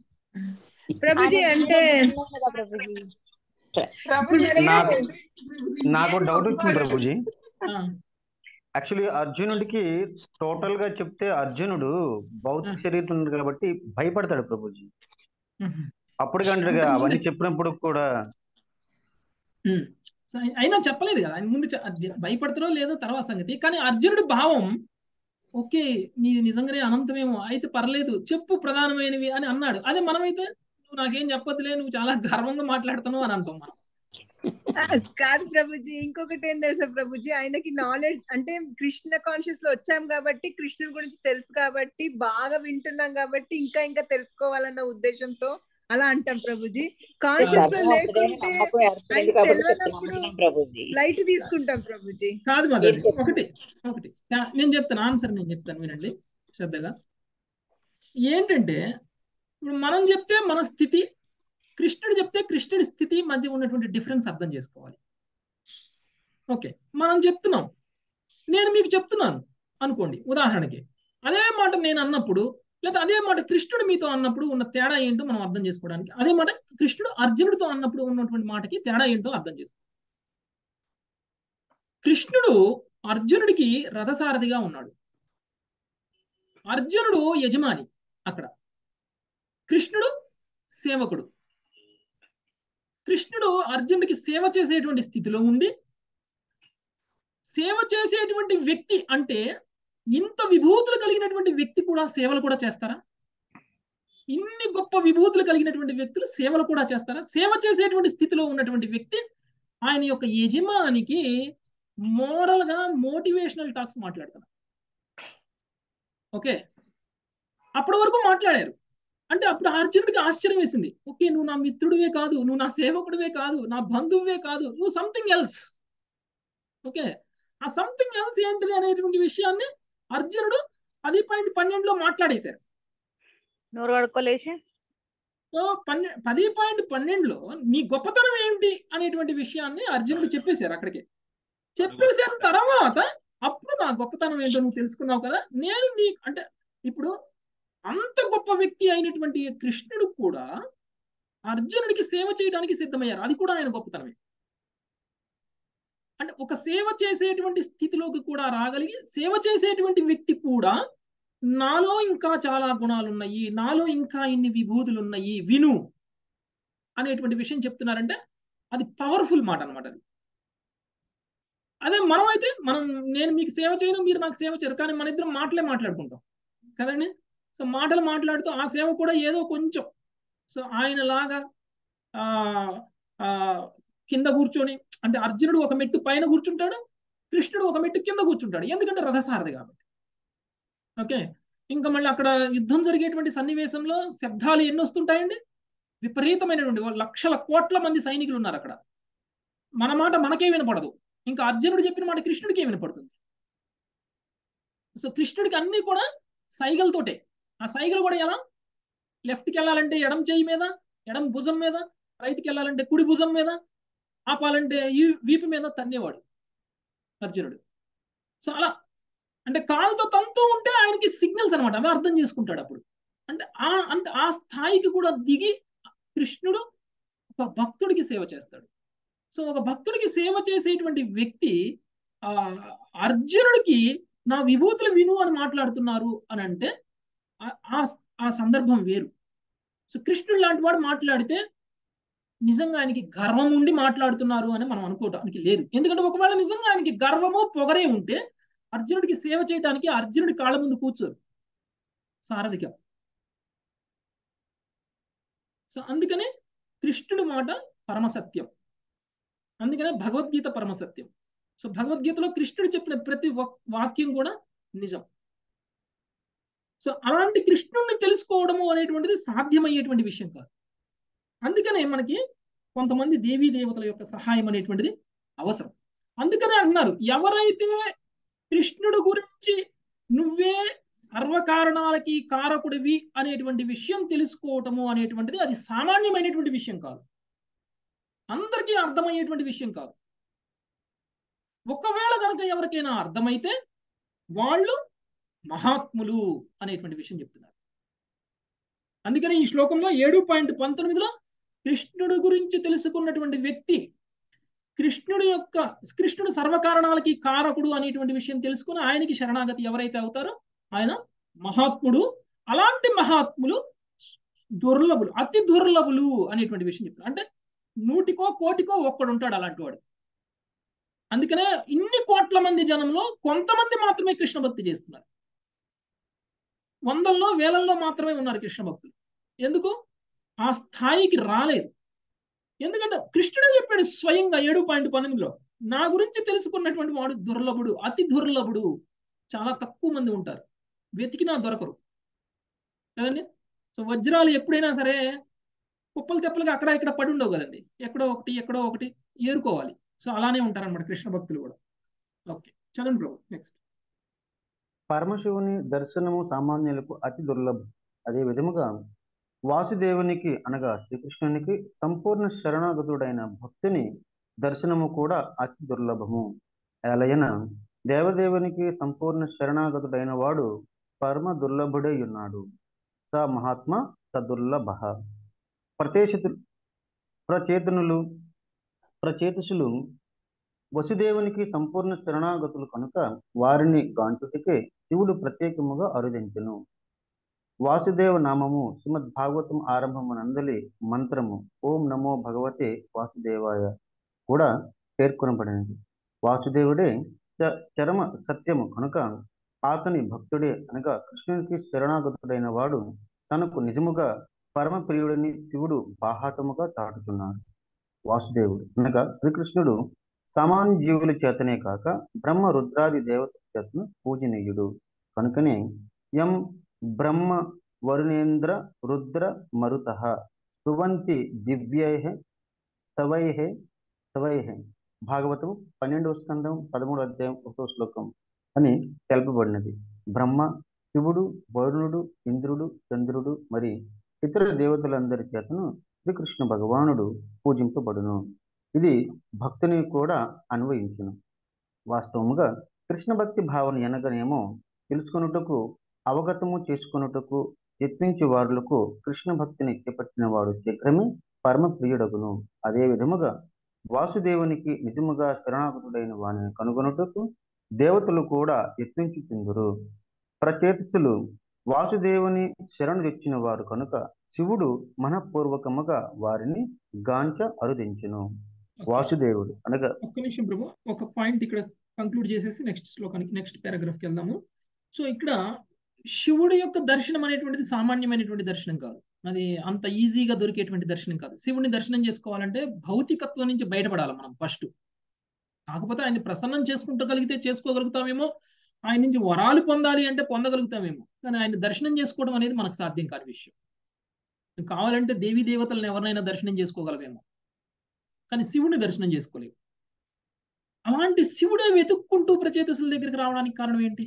ప్రభుజీ అంటే ప్రభుజీ ప్రభుజీ నాకు నాకు డౌట్ వచ్చింది ప్రభుజీ ఆ, యాక్చువల్లీ అర్జునుడికి టోటల్ గా చెప్తే అర్జునుడు భౌతిక శరీరం ఉంది కాబట్టి భయపడతాడు ప్రభుజీ మ్మ్. అప్పటికంటే అంతకు అవన్నీ ముందే చెప్పినప్పుడు కూడా మ్మ్. సో అయి- అయినా చెప్పలేదు కదా ఆయన ముందు చె- అర్జు- భయపడతారో లేదో తర్వాత సంగతి కానీ అర్జునుడి భావం ఓకే నీది నిజంగానే అనంతమేమో అయితే పర్లేదు చెప్పు ప్రధానమైనవి అని అన్నాడు అదే మనమైతే నువ్వు నాకేం చెప్పొద్దులే నువ్వు చాలా గర్వంగా మాట్లాడుతున్నావు అని అంటాం మనం ఆ, కాదు ప్రభుజీ ఇంకొకటి ఏం తెలుసా ప్రభుజీ ఆయనకి నాలెడ్జ్ అంటే కృష్ణ కాన్షియస్ లో వచ్చాం కాబట్టి కృష్ణుడి గురించి తెలుసు కాబట్టి బాగా వింటున్నాం కాబట్టి ఇంకా ఇంకా తెలుసుకోవాలన్న ఉద్దేశంతో అలా అంటాం ప్రభుజీ కాన్షియస్ లో అర్థమవుతుందని లేకుంటే నమ్మకం ఏర్పడింది ఆయనకి కాబట్టి చెప్తున్నాం తెలియనప్పుడు అంటున్నాం ప్రభుజీ లైట్ తీసుకుంటాం ప్రభుజీ కాదు మీరు మాధవి చెప్పండి ఒకటి ఒకటి కా- నేను చెప్తాను ఆన్సర్ నేను చెప్తాను వినండి శ్రద్ధగా ఏంటంటే ఇప్పుడు మనం చెప్తే మన స్థితి కృష్ణుడు చెప్తే కృష్ణుడి స్థితి మధ్య ఉన్నటువంటి డిఫరెన్స్ అర్థం చేసుకోవాలి ఓకే మనం చెప్తున్నాం నేను మీకు చెప్తున్నాను అనుకోండి ఉదాహరణకి అదే మాట నేను అన్నప్పుడు లేదా అదే మాట కృష్ణుడు మీతో అన్నప్పుడు ఉన్న తేడా ఏంటో మనం అర్థం చేసుకోవడానికి అదే మాట కృష్ణుడు అర్జునుడితో అన్నప్పుడు ఉన్నటువంటి మాటకి తేడా ఏంటో అర్థం చేసుకో కృష్ణుడు అర్జునుడికి రథసారథిగా ఉన్నాడు అర్జునుడు యజమాని అక్కడ కృష్ణుడు సేవకుడు కృష్ణుడు అర్జునుడికి సేవ చేసేటువంటి స్థితిలో ఉండి సేవ చేసేటువంటి వ్యక్తి అంటే ఇంత విభూతులు కలిగినటువంటి వ్యక్తి కూడా సేవలు కూడా చేస్తారా ఇన్ని గొప్ప విభూతులు కలిగినటువంటి వ్యక్తులు సేవలు కూడా చేస్తారా సేవ చేసేటువంటి స్థితిలో ఉన్నటువంటి వ్యక్తి ఆయన యొక్క యజమానికి మోరల్ గా మోటివేషనల్ టాక్స్ మాట్లాడతారు ఓకే అప్పటి వరకు మాట్లాడారు అంటే అప్పుడు అర్జునుడికి ఆశ్చర్యం వేసింది ఓకే నువ్వు నా మిత్రుడివే కాదు నువ్వు నా సేవకుడివే కాదు నా బంధువువే కాదు నువ్వు సంథింగ్ ఎల్స్ ఓకే ఆ సంథింగ్ ఎల్స్ ఏంటిది అనేటువంటి విషయాన్ని అర్జునుడు పది పాయింట్ పన్నెండులో మాట్లాడేశారు నోరు కడుక్కోలేసి సో పన్నె పది పాయింట్ పన్నెండులో నీ గొప్పతనం ఏంటి అనేటువంటి విషయాన్ని అర్జునుడు చెప్పేశారు అక్కడికి చెప్పేసిన తర్వాత అప్పుడు నా గొప్పతనం ఏంటో నువ్వు తెలుసుకున్నావు కదా నేను నీ అంటే ఇప్పుడు అంత గొప్ప వ్యక్తి అయినటువంటి కృష్ణుడు కూడా అర్జునుడికి సేవ చేయడానికి సిద్ధమయ్యారు అది కూడా ఆయన గొప్పతనమే అంటే ఒక సేవ చేసేటువంటి స్థితిలోకి కూడా రాగలిగి సేవ చేసేటువంటి వ్యక్తి కూడా నాలో ఇంకా చాలా గుణాలు ఉన్నాయి నాలో ఇంకా ఇన్ని విభూతులు ఉన్నాయి విను అనేటువంటి విషయం చెప్తున్నారంటే అది పవర్ఫుల్ మాట అనమాట అది అదే మనం అయితే మనం నేను మీకు సేవ చేయను మీరు నాకు సేవ చేయరు కానీ మన ఇద్దరం మాటలే మాట్లాడుకుంటాం కదండి సో మాటలు మాట్లాడుతూ ఆ సేవ కూడా ఏదో కొంచెం సో ఆయన లాగా ఆ ఆ కింద కూర్చొని అంటే అర్జునుడు ఒక మెట్టు పైన కూర్చుంటాడు కృష్ణుడు ఒక మెట్టు కింద కూర్చుంటాడు ఎందుకంటే రథసారథి కాబట్టి ఓకే ఇంకా మళ్ళీ అక్కడ యుద్ధం జరిగేటువంటి సన్నివేశంలో శబ్దాలు ఎన్ని వస్తుంటాయండి విపరీతమైనటువంటి లక్షల కోట్ల మంది సైనికులు ఉన్నారు అక్కడ మన మాట మనకే వినపడదు ఇంకా అర్జునుడు చెప్పిన మాట కృష్ణుడికే వినపడుతుంది సో కృష్ణుడికి అన్ని కూడా సైగలతోటే ఆ సైగలు కూడా ఎలా లెఫ్ట్కి వెళ్ళాలంటే ఎడం చెయ్యి మీద ఎడం భుజం మీద రైట్కి వెళ్ళాలంటే కుడి భుజం మీద ఆపాలంటే ఈ వీపు మీద తన్నేవాడు అర్జునుడు సో అలా అంటే కాలుతో తంతూ ఉంటే ఆయనకి సిగ్నల్స్ అనమాట అవి అర్థం చేసుకుంటాడు అప్పుడు అంటే ఆ అంటే ఆ స్థాయికి కూడా దిగి కృష్ణుడు ఒక భక్తుడికి సేవ చేస్తాడు సో ఒక భక్తుడికి సేవ చేసేటువంటి వ్యక్తి ఆ అర్జునుడికి నా విభూతులు విను అని మాట్లాడుతున్నారు అని అంటే ఆ ఆ సందర్భం వేరు సో కృష్ణుడు లాంటి వాడు మాట్లాడితే నిజంగా ఆయనకి గర్వం ఉండి మాట్లాడుతున్నారు అని మనం అనుకోవడానికి లేదు ఎందుకంటే ఒకవేళ నిజంగా ఆయనకి గర్వము పొగరే ఉంటే అర్జునుడికి సేవ చేయడానికి అర్జునుడి కాళ్ళ ముందు కూర్చోరు సారథిగా సో అందుకనే కృష్ణుడి మాట పరమసత్యం అందుకనే భగవద్గీత పరమసత్యం సో భగవద్గీతలో కృష్ణుడు చెప్పిన ప్రతి వాక్యం కూడా నిజం సో అలాంటి కృష్ణుడిని తెలుసుకోవడము అనేటువంటిది సాధ్యమయ్యేటువంటి విషయం కాదు అందుకనే మనకి కొంతమంది దేవీ దేవతల యొక్క సహాయం అనేటువంటిది అవసరం అందుకనే అంటున్నారు ఎవరైతే కృష్ణుడు గురించి నువ్వే సర్వకారణాలకి కారకుడివి అనేటువంటి విషయం తెలుసుకోవటము అనేటువంటిది అది సామాన్యమైనటువంటి విషయం కాదు అందరికీ అర్థమయ్యేటువంటి విషయం కాదు ఒకవేళ కనుక ఎవరికైనా అర్థమైతే వాళ్ళు మహాత్ములు అనేటువంటి విషయం చెప్తున్నారు అందుకని ఈ శ్లోకంలో ఏడు పాయింట్ పంతొమ్మిదిలో కృష్ణుడు గురించి తెలుసుకున్నటువంటి వ్యక్తి కృష్ణుడి యొక్క కృష్ణుడు సర్వకారణాలకి కారకుడు అనేటువంటి విషయం తెలుసుకుని ఆయనకి శరణాగతి ఎవరైతే అవుతారో ఆయన మహాత్ముడు అలాంటి మహాత్ములు దుర్లభులు అతి దుర్లభులు అనేటువంటి విషయం చెప్తారు అంటే నూటికో కోటికో ఒక్కడు ఉంటాడు అలాంటి వాడు అందుకనే ఇన్ని కోట్ల మంది జనంలో కొంతమంది మాత్రమే కృష్ణ భక్తి చేస్తున్నారు వందల్లో వేలల్లో మాత్రమే ఉన్నారు కృష్ణ భక్తులు ఎందుకు ఆ స్థాయికి రాలేదు ఎందుకంటే కృష్ణుడే చెప్పాడు స్వయంగా ఏడు పాయింట్ పన్నెండులో నా గురించి తెలుసుకున్నటువంటి వాడు దుర్లభుడు అతి దుర్లభుడు చాలా తక్కువ మంది ఉంటారు వెతికినా దొరకరు కదండి సో వజ్రాలు ఎప్పుడైనా సరే కుప్పలు తెప్పలుగా అక్కడ ఇక్కడ పడి ఉండవు కదండి ఎక్కడో ఒకటి ఎక్కడో ఒకటి ఏరుకోవాలి సో అలానే ఉంటారన్నమాట కృష్ణ భక్తులు కూడా ఓకే చదవండి ప్రభు నెక్స్ట్ పరమశివుని దర్శనము సామాన్యులకు అతి దుర్లభం అదే విధముగా వాసుదేవునికి అనగా శ్రీకృష్ణునికి సంపూర్ణ శరణాగతుడైన భక్తుని దర్శనము కూడా అతి దుర్లభము ఎలయన దేవదేవునికి సంపూర్ణ శరణాగతుడైన వాడు పరమ దుర్లభుడై ఉన్నాడు స మహాత్మ సదుర్లభ ప్రచేతు ప్రచేతనులు ప్రచేతసులు వసుదేవునికి సంపూర్ణ శరణాగతులు కనుక వారిని గాంచుటికే శివుడు ప్రత్యేకముగా అరుదించెను వాసుదేవ నామము శ్రీమద్ భాగవతం ఆరంభమునందలి మంత్రము ఓం నమో భగవతే వాసుదేవాయ కూడా పేర్కొనబడినది వాసుదేవుడే చ- చరమ సత్యము కనుక అతని భక్తుడే అనగా కృష్ణునికి శరణాగతుడైన వాడు తనకు నిజముగా పరమ ప్రియుడిని శివుడు బాహాటముగా చాటుచున్నాడు వాసుదేవుడు అనగా శ్రీకృష్ణుడు సామాన్య జీవుల చేతనే కాక బ్రహ్మ రుద్రాది దేవతల చేతను పూజనీయుడు కనుకనే యం బ్రహ్మ వరుణేంద్ర రుద్ర మరుత స్తువంతి దివ్యై స్తవై స్తవై భాగవతం పన్నెండవ స్కందం పదమూడు అధ్యాయం ఒకటో శ్లోకం అని తెలపబడినది బ్రహ్మ శివుడు వరుణుడు ఇంద్రుడు చంద్రుడు మరి ఇతర దేవతలందరి చేతను శ్రీకృష్ణ భగవానుడు పూజింపబడును ఇది భక్తుని కూడా అన్వయించును వాస్తవముగా కృష్ణ భక్తి భావన ఎనగనేమో తెలుసుకొనుటకు అవగతము చేసుకొనుటకు యత్నించు వారులకు కృష్ణ భక్తిని చేపట్టిన వాడు శీఘ్రమే పరమ ప్రియుడగును అదే విధముగా వాసుదేవునికి నిజముగా శరణాగతుడైన వాని కనుగొనుటకు దేవతలు కూడా యత్నించుచుందురు ప్రచేతసులు వాసుదేవుని శరణు తెచ్చిన వారు కనుక శివుడు మనపూర్వకముగా వారిని గాంచ అరుదించును వాసుదేవుడు అనగా ఒక్క నిమిషం ప్రభు ఒక పాయింట్ ఇక్కడ కంక్లూడ్ చేసేసి నెక్స్ట్ శ్లోకానికి నెక్స్ట్ పారాగ్రాఫ్కి వెళ్దాము సో ఇక్కడ శివుడి యొక్క దర్శనం అనేటువంటిది సామాన్యమైనటువంటి దర్శనం కాదు అది అంత ఈజీగా దొరికేటువంటి దర్శనం కాదు శివుడిని దర్శనం చేసుకోవాలంటే భౌతికత్వం నుంచి బయటపడాలి మనం ఫస్ట్ కాకపోతే ఆయన్ని ప్రసన్నం చేసుకుంటగలిగితే చేసుకోగలుగుతామేమో ఆయన నుంచి వరాలు పొందాలి అంటే పొందగలుగుతామేమో కానీ ఆయన దర్శనం చేసుకోవడం అనేది మనకు సాధ్యం కాని విషయం కావాలంటే దేవీ దేవతలను ఎవరినైనా దర్శనం చేసుకోగలమేమో కానీ శివుడిని దర్శనం చేసుకోలేవు అలాంటి శివుడే వెతుక్కుంటూ ప్రచేతసుల దగ్గరికి రావడానికి కారణం ఏంటి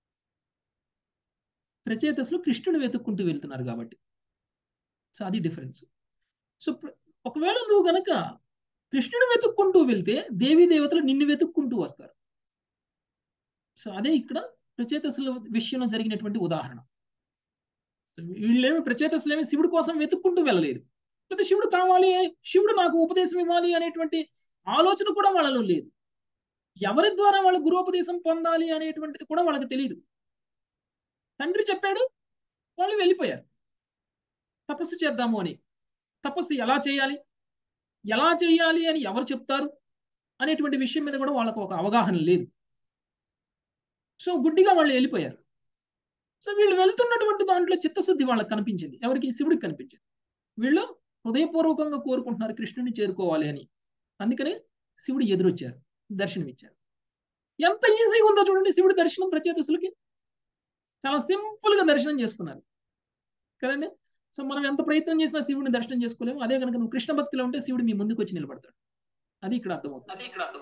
ప్రచేతసులు కృష్ణుని వెతుక్కుంటూ వెళ్తున్నారు కాబట్టి సో అది డిఫరెన్స్ సో ప్ర- ఒకవేళ నువ్వు గనక కృష్ణుని వెతుక్కుంటూ వెళ్తే దేవీ దేవతలు నిన్ను వెతుక్కుంటూ వస్తారు సో అదే ఇక్కడ ప్రచేతసుల విషయంలో జరిగినటువంటి ఉదాహరణ వీళ్ళేమి ప్రచేతసులేమి శివుడి కోసం వెతుక్కుంటూ వెళ్ళలేదు లేదా శివుడు కావాలి శివుడు నాకు ఉపదేశం ఇవ్వాలి అనేటువంటి ఆలోచన కూడా వాళ్ళలో లేదు ఎవరి ద్వారా వాళ్ళు గురువుపదేశం పొందాలి అనేటువంటిది కూడా వాళ్ళకి తెలియదు తండ్రి చెప్పాడు వాళ్ళు వెళ్ళిపోయారు తపస్సు చేద్దాము అని తపస్సు ఎలా చేయాలి ఎలా చేయాలి అని ఎవరు చెప్తారు అనేటువంటి విషయం మీద కూడా వాళ్ళకు ఒక అవగాహన లేదు సో గుడ్డిగా వాళ్ళు వెళ్ళిపోయారు సో వీళ్ళు వెళ్తున్నటువంటి దాంట్లో చిత్తశుద్ధి వాళ్ళకి కనిపించింది ఎవరికి శివుడికి కనిపించింది వీళ్ళు హృదయపూర్వకంగా కోరుకుంటున్నారు కృష్ణుని చేరుకోవాలి అని అందుకనే శివుడు ఎదురొచ్చారు దర్శనం ఇచ్చారు ఎంత ఈజీగా ఉందో చూడండి శివుడి దర్శనం ప్రచేతసులకి చాలా సింపుల్ గా దర్శనం చేసుకున్నారు కదండి సో మనం ఎంత ప్రయత్నం చేసినా శివుడిని దర్శనం చేసుకోలేము అదే కనుక నువ్వు కృష్ణ భక్తిలో ఉంటే శివుడు మీ ముందుకు వచ్చి నిలబడతాడు అది ఇక్కడ అర్థమవుతుంది అది ఇక్కడ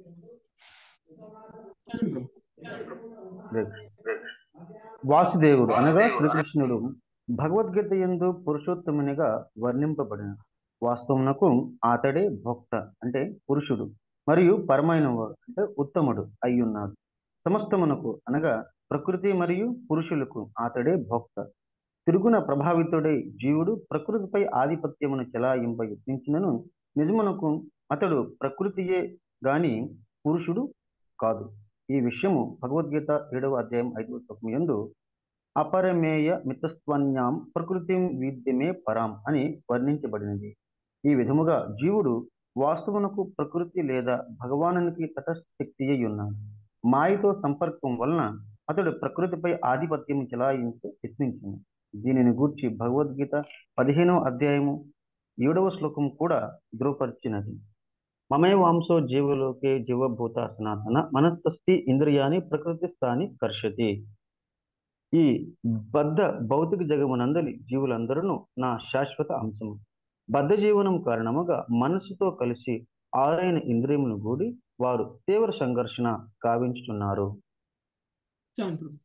వాసుదేవుడు అనగా శ్రీకృష్ణుడు భగవద్గీత ఎందు పురుషోత్తమునిగా వర్ణింపబడిన వాస్తవమునకు అతడే భోక్త అంటే పురుషుడు మరియు పరమైన వాడు అంటే ఉత్తముడు అయి ఉన్నాడు సమస్తమునకు అనగా ప్రకృతి మరియు పురుషులకు అతడే భోక్త తిరుగున ప్రభావితుడై జీవుడు ప్రకృతిపై ఆధిపత్యమును చెలాయింప యత్నించినను నిజమునకు అతడు ప్రకృతియే గాని పురుషుడు కాదు ఈ విషయము భగవద్గీత ఏడవ అధ్యాయం ఐదవ శ్లోకం యందు అపరమేయ మితస్త్వన్యాం ప్రకృతిం విద్యమే పరాం అని వర్ణించబడినది ఈ విధముగా జీవుడు వాస్తవునకు ప్రకృతి లేదా భగవానునికి తటస్థ శక్తి అయి ఉన్నాడు మాయతో సంపర్కం వలన అతడు ప్రకృతిపై ఆధిపత్యం చెలాయించు యత్నించింది దీనిని గూర్చి భగవద్గీత పదిహేనవ అధ్యాయము ఏడవ శ్లోకం కూడా ధృవపరిచినది మమే వాంసో జీవలోకే జీవభూత సనాతన మనస్సస్తి ఇంద్రియాని ప్రకృతి స్థాని కర్షతి ఈ బద్ధ భౌతిక జగమునందలి జీవులందరూ నా శాశ్వత అంశము బద్ధ జీవనం కారణముగా మనస్సుతో కలిసి ఆరైన ఇంద్రియమును గూడి వారు తీవ్ర సంఘర్షణ కావించుతున్నారు చాలు ప్రభు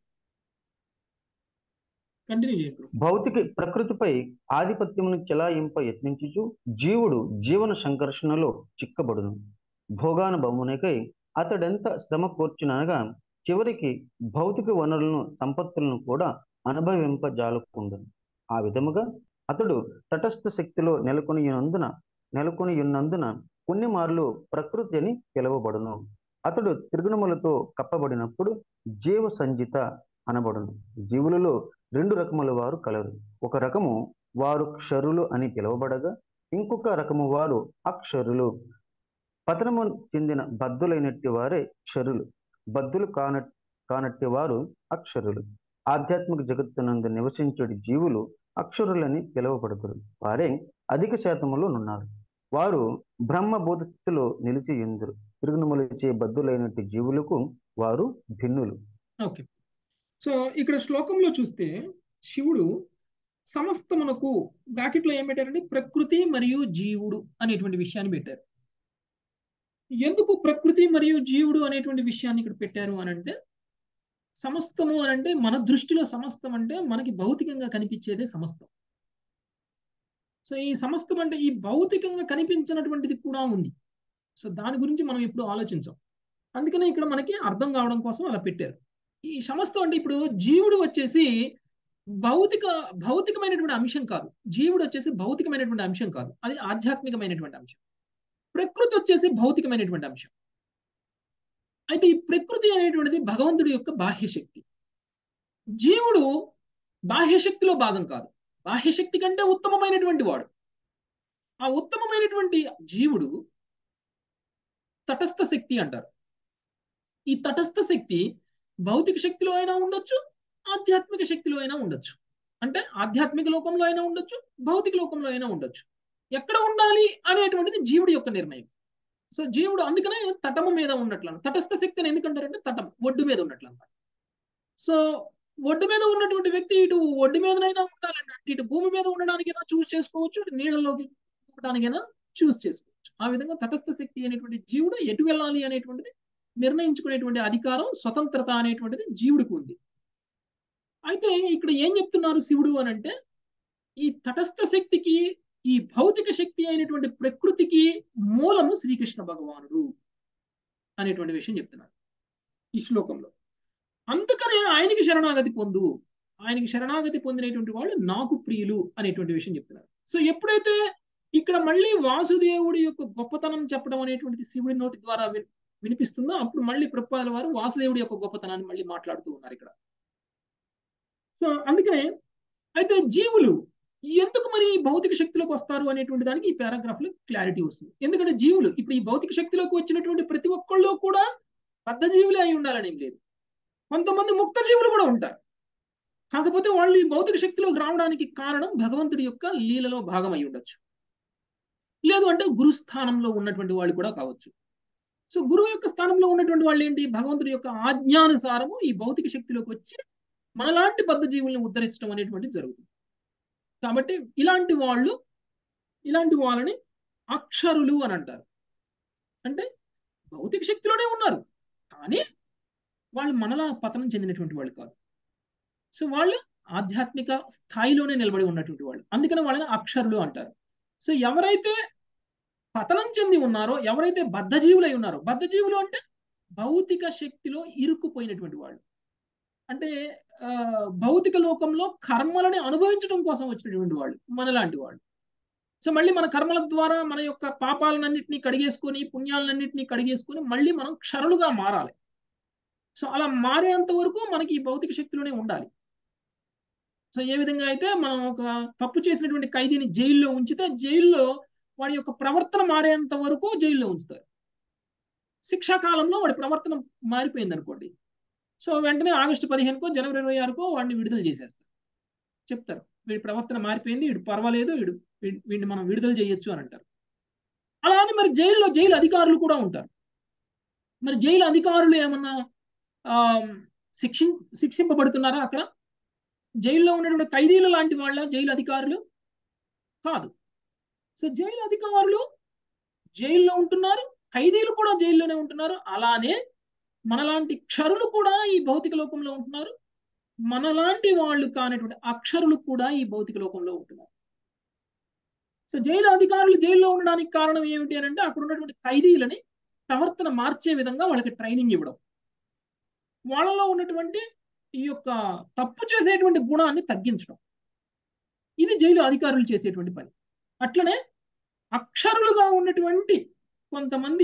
కంటిన్యూ చేయండి ప్రభు భౌతిక ప్రకృతిపై ఆధిపత్యమును చెలాయింప యత్నించుచు జీవుడు జీవన సంఘర్షణలో చిక్కబడును భోగానుభవమునికై అతడెంత శ్రమ కూర్చునగా చివరికి భౌతిక వనరులను సంపత్తులను కూడా అనుభవింపజాలకుండును ఆ విధముగా అతడు తటస్థ శక్తిలో నెలకొని ఉన్నందున నెలకొని ఉన్నందున కొన్ని మార్లు ప్రకృతి అని పిలువబడును అతడు త్రిగుణములతో కప్పబడినప్పుడు జీవ సంజిత అనబడును జీవులలో రెండు రకముల వారు కలరు ఒక రకము వారు క్షరులు అని పిలువబడగా ఇంకొక రకము వారు అక్షరులు పతనము చెందిన బద్దులైనట్టి వారే క్షరులు బద్దులు కాన కానట్టి వారు అక్షరులు ఆధ్యాత్మిక జగత్తునందు నివసించే జీవులు అక్షరులని పిలువబడతారు వారే అధిక శాతములో ఉన్నారు వారు బ్రహ్మ బోధ స్థితిలో నిలిచి ఎందురు తిరుగునములిచే బద్దులైనట్టి జీవులకు వారు భిన్నులు ఓకే సో ఇక్కడ శ్లోకంలో చూస్తే శివుడు సమస్తమునకు బ్రాకెట్లో ఏం పెట్టారంటే ప్రకృతి మరియు జీవుడు అనేటువంటి విషయాన్ని పెట్టారు ఎందుకు ప్రకృతి మరియు జీవుడు అనేటువంటి విషయాన్ని ఇక్కడ పెట్టారు అని అంటే సమస్తము అని అంటే మన దృష్టిలో సమస్తం అంటే మనకి భౌతికంగా కనిపించేదే సమస్తం సో ఈ సమస్తం అంటే ఈ భౌతికంగా కనిపించినటువంటిది కూడా ఉంది సో దాని గురించి మనం ఎప్పుడు ఆలోచించాం అందుకనే ఇక్కడ మనకి అర్థం కావడం కోసం అలా పెట్టారు ఈ సమస్తం అంటే ఇప్పుడు జీవుడు వచ్చేసి భౌతిక భౌతికమైనటువంటి అంశం కాదు జీవుడు వచ్చేసి భౌతికమైనటువంటి అంశం కాదు అది ఆధ్యాత్మికమైనటువంటి అంశం ప్రకృతి వచ్చేసి భౌతికమైనటువంటి అంశం అయితే ఈ ప్రకృతి అనేటువంటిది భగవంతుడి యొక్క బాహ్యశక్తి జీవుడు బాహ్యశక్తిలో భాగం కాదు బాహ్యశక్తి కంటే ఉత్తమమైనటువంటి వాడు ఆ ఉత్తమమైనటువంటి జీవుడు తటస్థ శక్తి అంటారు ఈ తటస్థ శక్తి భౌతిక శక్తిలో అయినా ఉండొచ్చు ఆధ్యాత్మిక శక్తిలో అయినా ఉండొచ్చు అంటే ఆధ్యాత్మిక లోకంలో అయినా ఉండొచ్చు భౌతిక లోకంలో అయినా ఉండొచ్చు ఎక్కడ ఉండాలి అనేటువంటిది జీవుడి యొక్క నిర్ణయం సో జీవుడు అందుకనే తటము మీద ఉన్నట్లు తటస్థ శక్తిని ఎందుకంటారంటే తటం ఒడ్డు మీద ఉన్నట్లు అనమాట సో ఒడ్డు మీద ఉన్నటువంటి వ్యక్తి ఇటు ఒడ్డు మీదనైనా ఉండాలంటే అంటే ఇటు భూమి మీద ఉండడానికైనా చూస్ చేసుకోవచ్చు ఇటు నీళ్ళలోకి ఉండడానికైనా చూస్ చేసుకోవచ్చు ఆ విధంగా తటస్థ శక్తి అనేటువంటి జీవుడు ఎటు వెళ్ళాలి అనేటువంటిది నిర్ణయించుకునేటువంటి అధికారం స్వతంత్రత అనేటువంటిది జీవుడికి ఉంది అయితే ఇక్కడ ఏం చెప్తున్నారు శివుడు అని అంటే ఈ తటస్థ శక్తికి ఈ భౌతిక శక్తి అయినటువంటి ప్రకృతికి మూలము శ్రీకృష్ణ భగవానుడు అనేటువంటి విషయం చెప్తున్నారు ఈ శ్లోకంలో అందుకనే ఆయనకి శరణాగతి పొందు ఆయనకి శరణాగతి పొందినటువంటి వాళ్ళు నాకు ప్రియులు అనేటువంటి విషయం చెప్తున్నారు సో ఎప్పుడైతే ఇక్కడ మళ్ళీ వాసుదేవుడి యొక్క గొప్పతనం చెప్పడం అనేటువంటిది శివుడి నోటి ద్వారా వినిపిస్తుందో అప్పుడు మళ్ళీ ప్రభుపాల వారు వాసుదేవుడి యొక్క గొప్పతనాన్ని మళ్ళీ మాట్లాడుతూ ఉన్నారు ఇక్కడ సో అందుకనే అయితే జీవులు ఎందుకు మరి భౌతిక శక్తిలోకి వస్తారు అనేటువంటి దానికి ఈ పారాగ్రాఫ్ లో క్లారిటీ వస్తుంది ఎందుకంటే జీవులు ఇప్పుడు ఈ భౌతిక శక్తిలోకి వచ్చినటువంటి ప్రతి ఒక్కళ్ళు కూడా బద్ధ జీవులే అయి ఉండాలని లేదు కొంతమంది ముక్త జీవులు కూడా ఉంటారు కాకపోతే వాళ్ళు ఈ భౌతిక శక్తిలోకి రావడానికి కారణం భగవంతుడి యొక్క లీలలో భాగం అయి ఉండొచ్చు లేదు అంటే గురుస్థానంలో ఉన్నటువంటి వాళ్ళు కూడా కావచ్చు సో గురువు యొక్క స్థానంలో ఉన్నటువంటి వాళ్ళు ఏంటి భగవంతుడి యొక్క ఆజ్ఞానుసారము ఈ భౌతిక శక్తిలోకి వచ్చి మనలాంటి బద్ధ జీవుల్ని ఉద్ధరించడం అనేటువంటిది జరుగుతుంది కాబట్టి ఇలాంటి వాళ్ళు ఇలాంటి వాళ్ళని అక్షరులు అని అంటారు అంటే భౌతిక శక్తిలోనే ఉన్నారు కానీ వాళ్ళు మనలా పతనం చెందినటువంటి వాళ్ళు కాదు సో వాళ్ళు ఆధ్యాత్మిక స్థాయిలోనే నిలబడి ఉన్నటువంటి వాళ్ళు అందుకని వాళ్ళని అక్షరులు అంటారు సో ఎవరైతే పతనం చెంది ఉన్నారో ఎవరైతే బద్ధజీవులై ఉన్నారో బద్ధజీవులు అంటే భౌతిక శక్తిలో ఇరుక్కుపోయినటువంటి వాళ్ళు అంటే భౌతిక లోకంలో కర్మలని అనుభవించడం కోసం వచ్చినటువంటి వాళ్ళు మనలాంటి వాళ్ళు సో మళ్ళీ మన కర్మల ద్వారా మన యొక్క పాపాలన్నింటినీ కడిగేసుకొని పుణ్యాలన్నింటినీ కడిగేసుకొని మళ్ళీ మనం క్షరులుగా మారాలి సో అలా మారేంత వరకు మనకి ఈ భౌతిక శక్తిలోనే ఉండాలి సో ఏ విధంగా అయితే మనం ఒక తప్పు చేసినటువంటి ఖైదీని జైల్లో ఉంచితే జైల్లో వాడి యొక్క ప్రవర్తన మారేంత వరకు జైల్లో ఉంచుతారు శిక్షా కాలంలో వాడి ప్రవర్తన మారిపోయింది అనుకోండి సో వెంటనే ఆగస్టు పదిహేనుకో జనవరి ఇరవై ఆరుకో వాడిని విడుదల చేసేస్తారు చెప్తారు వీడి ప్రవర్తన మారిపోయింది వీడు పర్వాలేదు వీడు వీ- వీడిని మనం విడుదల చేయొచ్చు అని అంటారు అలా అని మరి జైల్లో జైలు అధికారులు కూడా ఉంటారు మరి జైలు అధికారులు ఏమన్నా ఆ, శిక్షి శిక్షింపబడుతున్నారా అక్కడ జైల్లో ఉన్నటువంటి ఖైదీలు లాంటి వాళ్ళ జైలు అధికారులు కాదు సో జైలు అధికారులు జైల్లో ఉంటున్నారు ఖైదీలు కూడా జైల్లోనే ఉంటున్నారు అలానే మనలాంటి క్షరులు కూడా ఈ భౌతిక లోకంలో ఉంటున్నారు మనలాంటి వాళ్ళు కానటువంటి అక్షరులు కూడా ఈ భౌతిక లోకంలో ఉంటున్నారు సో జైలు అధికారులు జైల్లో ఉండడానికి కారణం ఏమిటి అని అంటే అక్కడ ఉన్నటువంటి ఖైదీలని ప్రవర్తన మార్చే విధంగా వాళ్ళకి ట్రైనింగ్ ఇవ్వడం వాళ్ళలో ఉన్నటువంటి ఈ యొక్క తప్పు చేసేటువంటి గుణాన్ని తగ్గించడం ఇది జైలు అధికారులు చేసేటువంటి పని అట్లనే అక్షరులుగా ఉన్నటువంటి కొంతమంది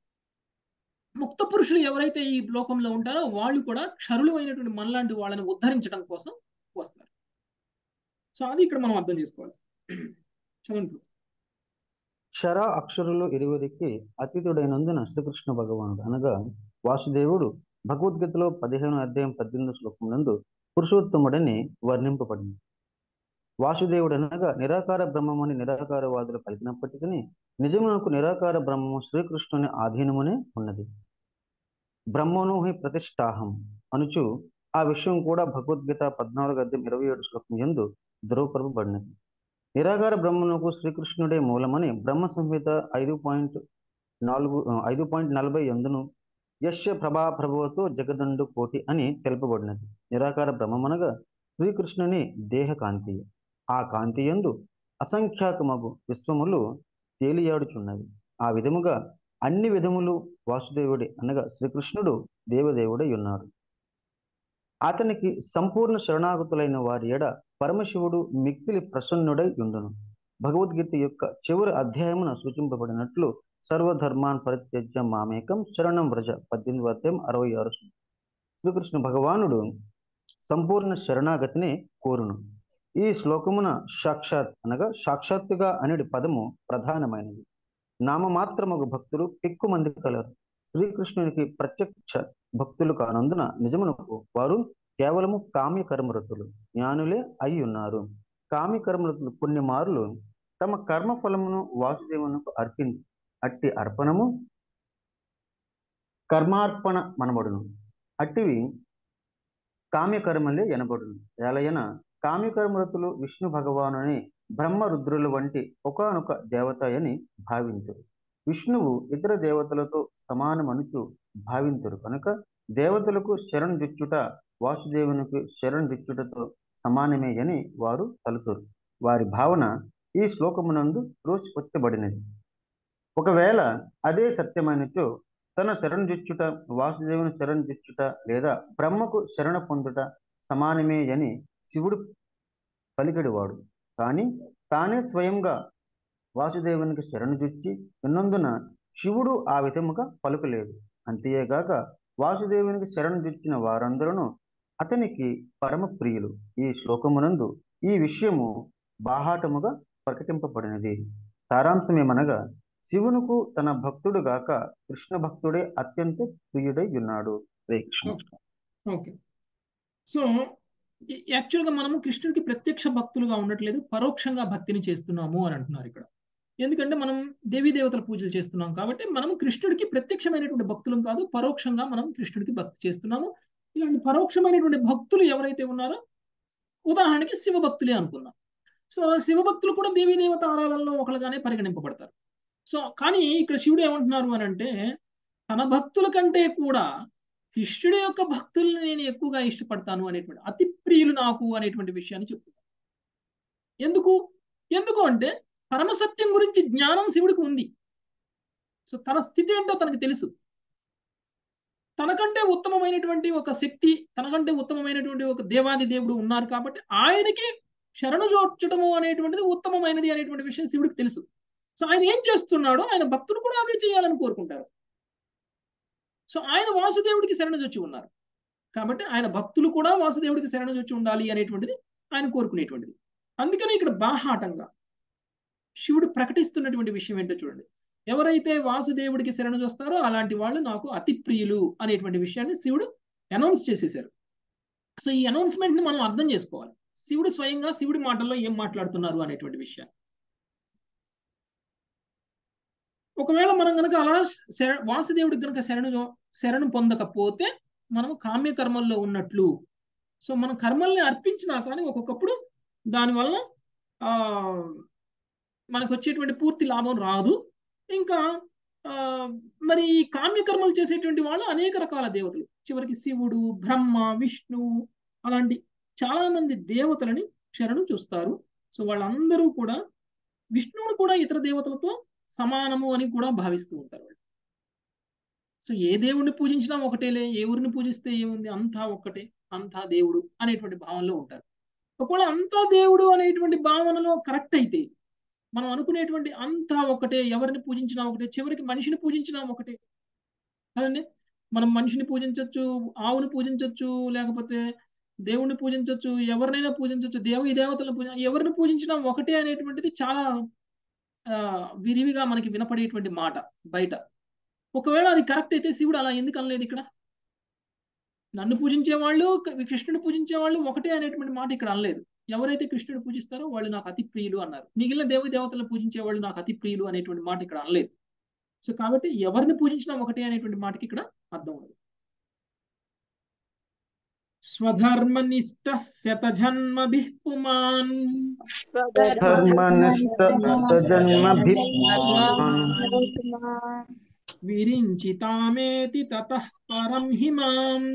ముక్త పురుషులు ఎవరైతే ఈ లోకంలో ఉంటారో వాళ్ళు కూడా క్షరులు అయినటువంటి మనలాంటి వాళ్ళని ఉద్ధరించడం కోసం వస్తారు సో అది ఇక్కడ మనం అర్థం చేసుకోవాలి చదవండి క్షర అక్షరులు ఇరువురికి అతీతుడైనందున శ్రీకృష్ణ భగవానుడు అనగా వాసుదేవుడు భగవద్గీతలో పదిహేను అధ్యాయం పద్దెనిమిది శ్లోకం నందు పురుషోత్తముడని వర్ణింపబడింది వాసుదేవుడు అనగా నిరాకార బ్రహ్మమని నిరాకారవాదులు పలికినప్పటికీ నిజమునకు నిరాకార బ్రహ్మము శ్రీకృష్ణుని ఆధీనమునే ఉన్నది బ్రహ్మను హి ప్రతిష్టాహం అనుచు ఆ విషయం కూడా భగవద్గీత పద్నాలుగు అధ్యాయం ఇరవై ఏడు శ్లోకం ఎందు ధృవపరపబడినది నిరాకార బ్రహ్మనుకు శ్రీకృష్ణుడే మూలమని బ్రహ్మ సంహిత ఐదు పాయింట్ నాలుగు ఐదు పాయింట్ నలభై ఎందును యశ్య ప్రభా ప్రభువతో జగదండు కోటి అని తెలుపబడినది నిరాకార బ్రహ్మమనగా శ్రీకృష్ణుని దేహ కాంతి ఆ కాంతి యందు అసంఖ్యాకమగు విశ్వములు తేలియాడుచున్నవి ఆ విధముగా అన్ని విధములు వాసుదేవుడి అనగా శ్రీకృష్ణుడు దేవదేవుడై ఉన్నాడు అతనికి సంపూర్ణ శరణాగతులైన వారి ఎడ పరమశివుడు మిక్కిలి ప్రసన్నుడై ఉండును భగవద్గీత యొక్క చివరి అధ్యాయమున సూచింపబడినట్లు సర్వధర్మాన్ పరిత్యజ్య మామేకం శరణం వ్రజ పద్దెనిమిది అధ్యాయం అరవై ఆరు శ్రీకృష్ణ భగవానుడు సంపూర్ణ శరణాగతిని కోరును ఈ శ్లోకమున సాక్షాత్ అనగా సాక్షాత్తుగా అనేది పదము ప్రధానమైనది నామమాత్రమగు భక్తులు ఎక్కువ మంది కలరు శ్రీకృష్ణునికి ప్రత్యక్ష భక్తులు కానందున నిజమునకు వారు కేవలము కామ్య కర్మరతులు జ్ఞానులే అయి ఉన్నారు కామ్య కర్మరతులు కొన్ని మారులు తమ కర్మ ఫలమును వాసుదేవునకు అర్పి అట్టి అర్పణము కర్మార్పణ మనబడును అట్టివి కామ్యకర్మలే ఎనబడును ఎలయన కామ్యకర్మరతులు విష్ణు భగవానుని బ్రహ్మ రుద్రుల వంటి ఒకనొక దేవత అని భావింతురు విష్ణువు ఇతర దేవతలతో సమానమనుచు భావింతురు కనుక దేవతలకు శరణ్ దిచ్చుట వాసుదేవునికి శరణ్ దిచ్చుటతో సమానమే అని వారు తలుతురు వారి భావన ఈ శ్లోకమునందు త్రోసిపుచ్చబడినది ఒకవేళ అదే సత్యమైనచో తన శరణ్ దిచ్చుట వాసుదేవుని శరణ్ దిచ్చుట లేదా బ్రహ్మకు శరణ పొందుట సమానమే అని శివుడు పలికెడివాడు కానీ తానే స్వయంగా వాసుదేవునికి శరణుజొచ్చి ఉన్నందున శివుడు ఆ విధముగా పలుకలేదు అంతేగాక వాసుదేవునికి శరణుజొచ్చిన వారందరూ అతనికి పరమ ప్రియులు ఈ శ్లోకమునందు ఈ విషయము బాహాటముగా ప్రకటింపబడినది సారాంశమేమనగా శివునుకు తన భక్తుడు గాక కృష్ణ భక్తుడే అత్యంత ప్రియుడై ఉన్నాడు హరే కృష్ణ ఓకే సో యాక్చువల్గా మనము కృష్ణుడికి ప్రత్యక్ష భక్తులుగా ఉండట్లేదు పరోక్షంగా భక్తిని చేస్తున్నాము అని అంటున్నారు ఇక్కడ ఎందుకంటే మనం దేవీ దేవతల పూజలు చేస్తున్నాం కాబట్టి మనం కృష్ణుడికి ప్రత్యక్షమైనటువంటి భక్తులం కాదు పరోక్షంగా మనం కృష్ణుడికి భక్తి చేస్తున్నాము ఇలాంటి పరోక్షమైనటువంటి భక్తులు ఎవరైతే ఉన్నారో ఉదాహరణకి శివ భక్తులే అనుకుందాం సో శివభక్తులు కూడా దేవీ దేవత ఆరాధనలో ఒకళ్ళుగానే పరిగణింపబడతారు సో కానీ ఇక్కడ శివుడు ఏమంటున్నారు అని అంటే తన భక్తుల కంటే కూడా కృష్ణుడి యొక్క భక్తుల్ని నేను ఎక్కువగా ఇష్టపడతాను అనేటువంటి అతి ప్రియులు నాకు అనేటువంటి విషయాన్ని చెప్తున్నాను ఎందుకు ఎందుకు అంటే పరమసత్యం గురించి జ్ఞానం శివుడికి ఉంది సో తన స్థితి ఏంటో తనకు తెలుసు తనకంటే ఉత్తమమైనటువంటి ఒక శక్తి తనకంటే ఉత్తమమైనటువంటి ఒక దేవాది దేవుడు ఉన్నారు కాబట్టి ఆయనకి శరణు జోడ్చడము అనేటువంటిది ఉత్తమమైనది అనేటువంటి విషయం శివుడికి తెలుసు సో ఆయన ఏం చేస్తున్నాడో ఆయన భక్తులు కూడా అదే చేయాలని కోరుకుంటారు సో ఆయన వాసుదేవుడికి శరణజొచ్చి ఉన్నారు కాబట్టి ఆయన భక్తులు కూడా వాసుదేవుడికి శరణజొచ్చి ఉండాలి అనేటువంటిది ఆయన కోరుకునేటువంటిది అందుకని ఇక్కడ బాహాటంగా శివుడు ప్రకటిస్తున్నటువంటి విషయం ఏంటో చూడండి ఎవరైతే వాసుదేవుడికి శరణు చూస్తారో అలాంటి వాళ్ళు నాకు అతి ప్రియులు అనేటువంటి విషయాన్ని శివుడు అనౌన్స్ చేసేశారు సో ఈ అనౌన్స్మెంట్ ని మనం అర్థం చేసుకోవాలి శివుడు స్వయంగా శివుడి మాటల్లో ఏం మాట్లాడుతున్నారు అనేటువంటి విషయాన్ని ఒకవేళ మనం కనుక అలా శర వాసుదేవుడికి కనుక శరణు శరణు పొందకపోతే మనం కామ్య కర్మల్లో ఉన్నట్లు సో మనం కర్మల్ని అర్పించినా కానీ ఒక్కొక్కప్పుడు దానివల్ల ఆ మనకు వచ్చేటువంటి పూర్తి లాభం రాదు ఇంకా ఆ మరి ఈ కామ్యకర్మలు చేసేటువంటి వాళ్ళు అనేక రకాల దేవతలు చివరికి శివుడు బ్రహ్మ విష్ణు అలాంటి చాలా మంది దేవతలని శరణు చూస్తారు సో వాళ్ళందరూ కూడా విష్ణువును కూడా ఇతర దేవతలతో సమానము అని కూడా భావిస్తూ ఉంటారు వాళ్ళు సో ఏ దేవుడిని పూజించినా ఒకటేలే ఏ ఊరిని పూజిస్తే ఏముంది అంతా ఒక్కటే అంతా దేవుడు అనేటువంటి భావనలో ఉంటారు ఒకవేళ అంతా దేవుడు అనేటువంటి భావనలో కరెక్ట్ అయితే మనం అనుకునేటువంటి అంతా ఒకటే ఎవరిని పూజించినా ఒకటే చివరికి మనిషిని పూజించినా ఒకటే కదండి మనం మనిషిని పూజించవచ్చు ఆవుని పూజించవచ్చు లేకపోతే దేవుణ్ణి పూజించవచ్చు ఎవరినైనా పూజించవచ్చు దేవ ఈ దేవతలను పూజ ఎవరిని పూజించినా ఒకటే అనేటువంటిది చాలా ఆ విరివిగా మనకి వినపడేటువంటి మాట బయట ఒకవేళ అది కరెక్ట్ అయితే శివుడు అలా ఎందుకు అనలేదు ఇక్కడ నన్ను పూజించే వాళ్ళు కృష్ణుని పూజించే వాళ్ళు ఒకటే అనేటువంటి మాట ఇక్కడ అనలేదు ఎవరైతే కృష్ణుడు పూజిస్తారో వాళ్ళు నాకు అతి ప్రియులు అన్నారు మిగిలిన దేవ దేవతలను పూజించే వాళ్ళు నాకు అతి ప్రియులు అనేటువంటి మాట ఇక్కడ అనలేదు సో కాబట్టి ఎవరిని పూజించినా ఒకటే అనేటువంటి మాటకి ఇక్కడ అర్థం ఉండదు స్వధర్మనిష్ట శతజన్మభి పుమాన్ విరించితామేతి తతః పరం హిమాం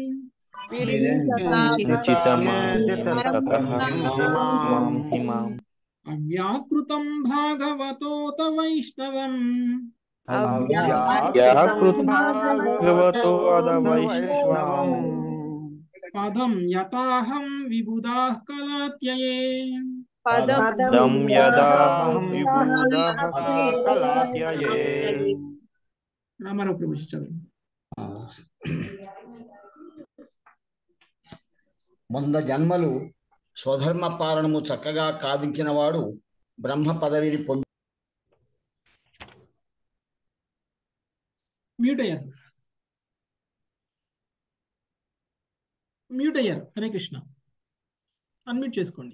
అవ్యాకృతం భాగవతోత వైష్ణవం పదం యతాహం విబుధాః కలాత్యయే పదం యదాహం విబుధాః కలాత్యయే రామారావు ప్రభు చదవండి వంద జన్మలు స్వధర్మ పాలనము చక్కగా కావించిన వాడు బ్రహ్మ పదవిని పొంది మ్యూట్ అయ్యారు మ్యూట్ అయ్యారు హరే కృష్ణ అన్మ్యూట్ చేసుకోండి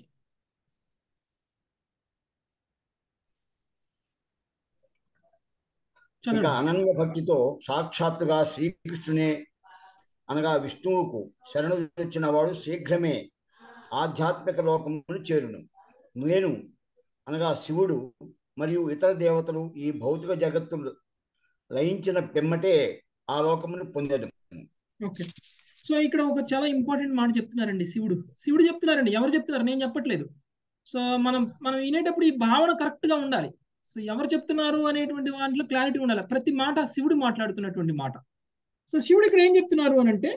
ఇక అనన్య భక్తితో సాక్షాత్తుగా శ్రీకృష్ణునే అనగా విష్ణువుకు శరణు తెచ్చిన వాడు శీఘ్రమే ఆధ్యాత్మిక లోకమును చేరును నేను అనగా శివుడు మరియు ఇతర దేవతలు ఈ భౌతిక జగత్తులు లయించిన పిమ్మటే ఆ లోకమును పొందడం ఓకే సో ఇక్కడ ఒక చాలా ఇంపార్టెంట్ మాట చెప్తున్నారండి శివుడు శివుడు చెప్తున్నారండి ఎవరు చెప్తున్నారు నేను చెప్పట్లేదు సో మనం మనం వినేటప్పుడు ఈ భావన కరెక్ట్ గా ఉండాలి సో ఎవరు చెప్తున్నారు అనేటువంటి వాటిలో క్లారిటీ ఉండాలి ప్రతి మాట శివుడు మాట్లాడుతున్నటువంటి మాట సో శివుడు ఇక్కడ ఏం చెప్తున్నారు అని అంటే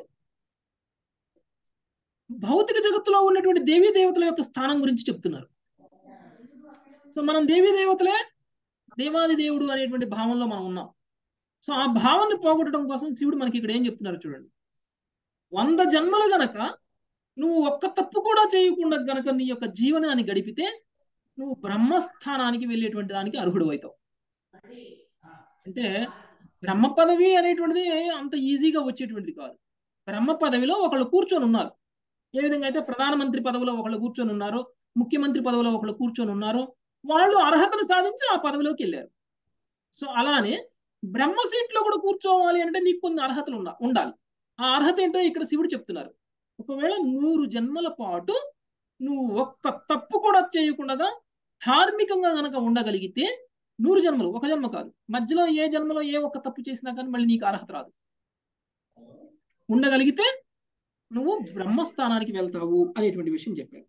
భౌతిక జగత్తులో ఉన్నటువంటి దేవీ దేవతల యొక్క స్థానం గురించి చెప్తున్నారు సో మనం దేవీ దేవతలే దేవాది దేవుడు అనేటువంటి భావంలో మనం ఉన్నాం సో ఆ భావాన్ని పోగొట్టడం కోసం శివుడు మనకి ఇక్కడ ఏం చెప్తున్నారు చూడండి వంద జన్మలు గనక నువ్వు ఒక్క తప్పు కూడా చేయకుండా గనక నీ యొక్క జీవనాన్ని గడిపితే నువ్వు బ్రహ్మస్థానానికి వెళ్ళేటువంటి దానికి అర్హుడు అవుతావు అంటే బ్రహ్మ పదవి అనేటువంటిది అంత ఈజీగా వచ్చేటువంటిది కాదు బ్రహ్మ పదవిలో ఒకళ్ళు కూర్చొని ఉన్నారు ఏ విధంగా అయితే ప్రధానమంత్రి పదవిలో ఒకళ్ళు కూర్చొని ఉన్నారు ముఖ్యమంత్రి పదవిలో ఒకళ్ళు కూర్చొని ఉన్నారు వాళ్ళు అర్హతను సాధించి ఆ పదవిలోకి వెళ్ళారు సో అలానే బ్రహ్మ సీట్లో కూడా కూర్చోవాలి అంటే నీకు కొన్ని అర్హతలు ఉన్నా ఉండాలి ఆ అర్హత ఏంటో ఇక్కడ శివుడు చెప్తున్నారు ఒకవేళ నూరు జన్మల పాటు నువ్వు ఒక్క తప్పు కూడా చేయకుండా ధార్మికంగా గనక ఉండగలిగితే నూరు జన్మలు ఒక జన్మ కాదు మధ్యలో ఏ జన్మలో ఏ ఒక్క తప్పు చేసినా కానీ మళ్ళీ నీకు అర్హత రాదు ఉండగలిగితే నువ్వు బ్రహ్మస్థానానికి వెళ్తావు అనేటువంటి విషయం చెప్పారు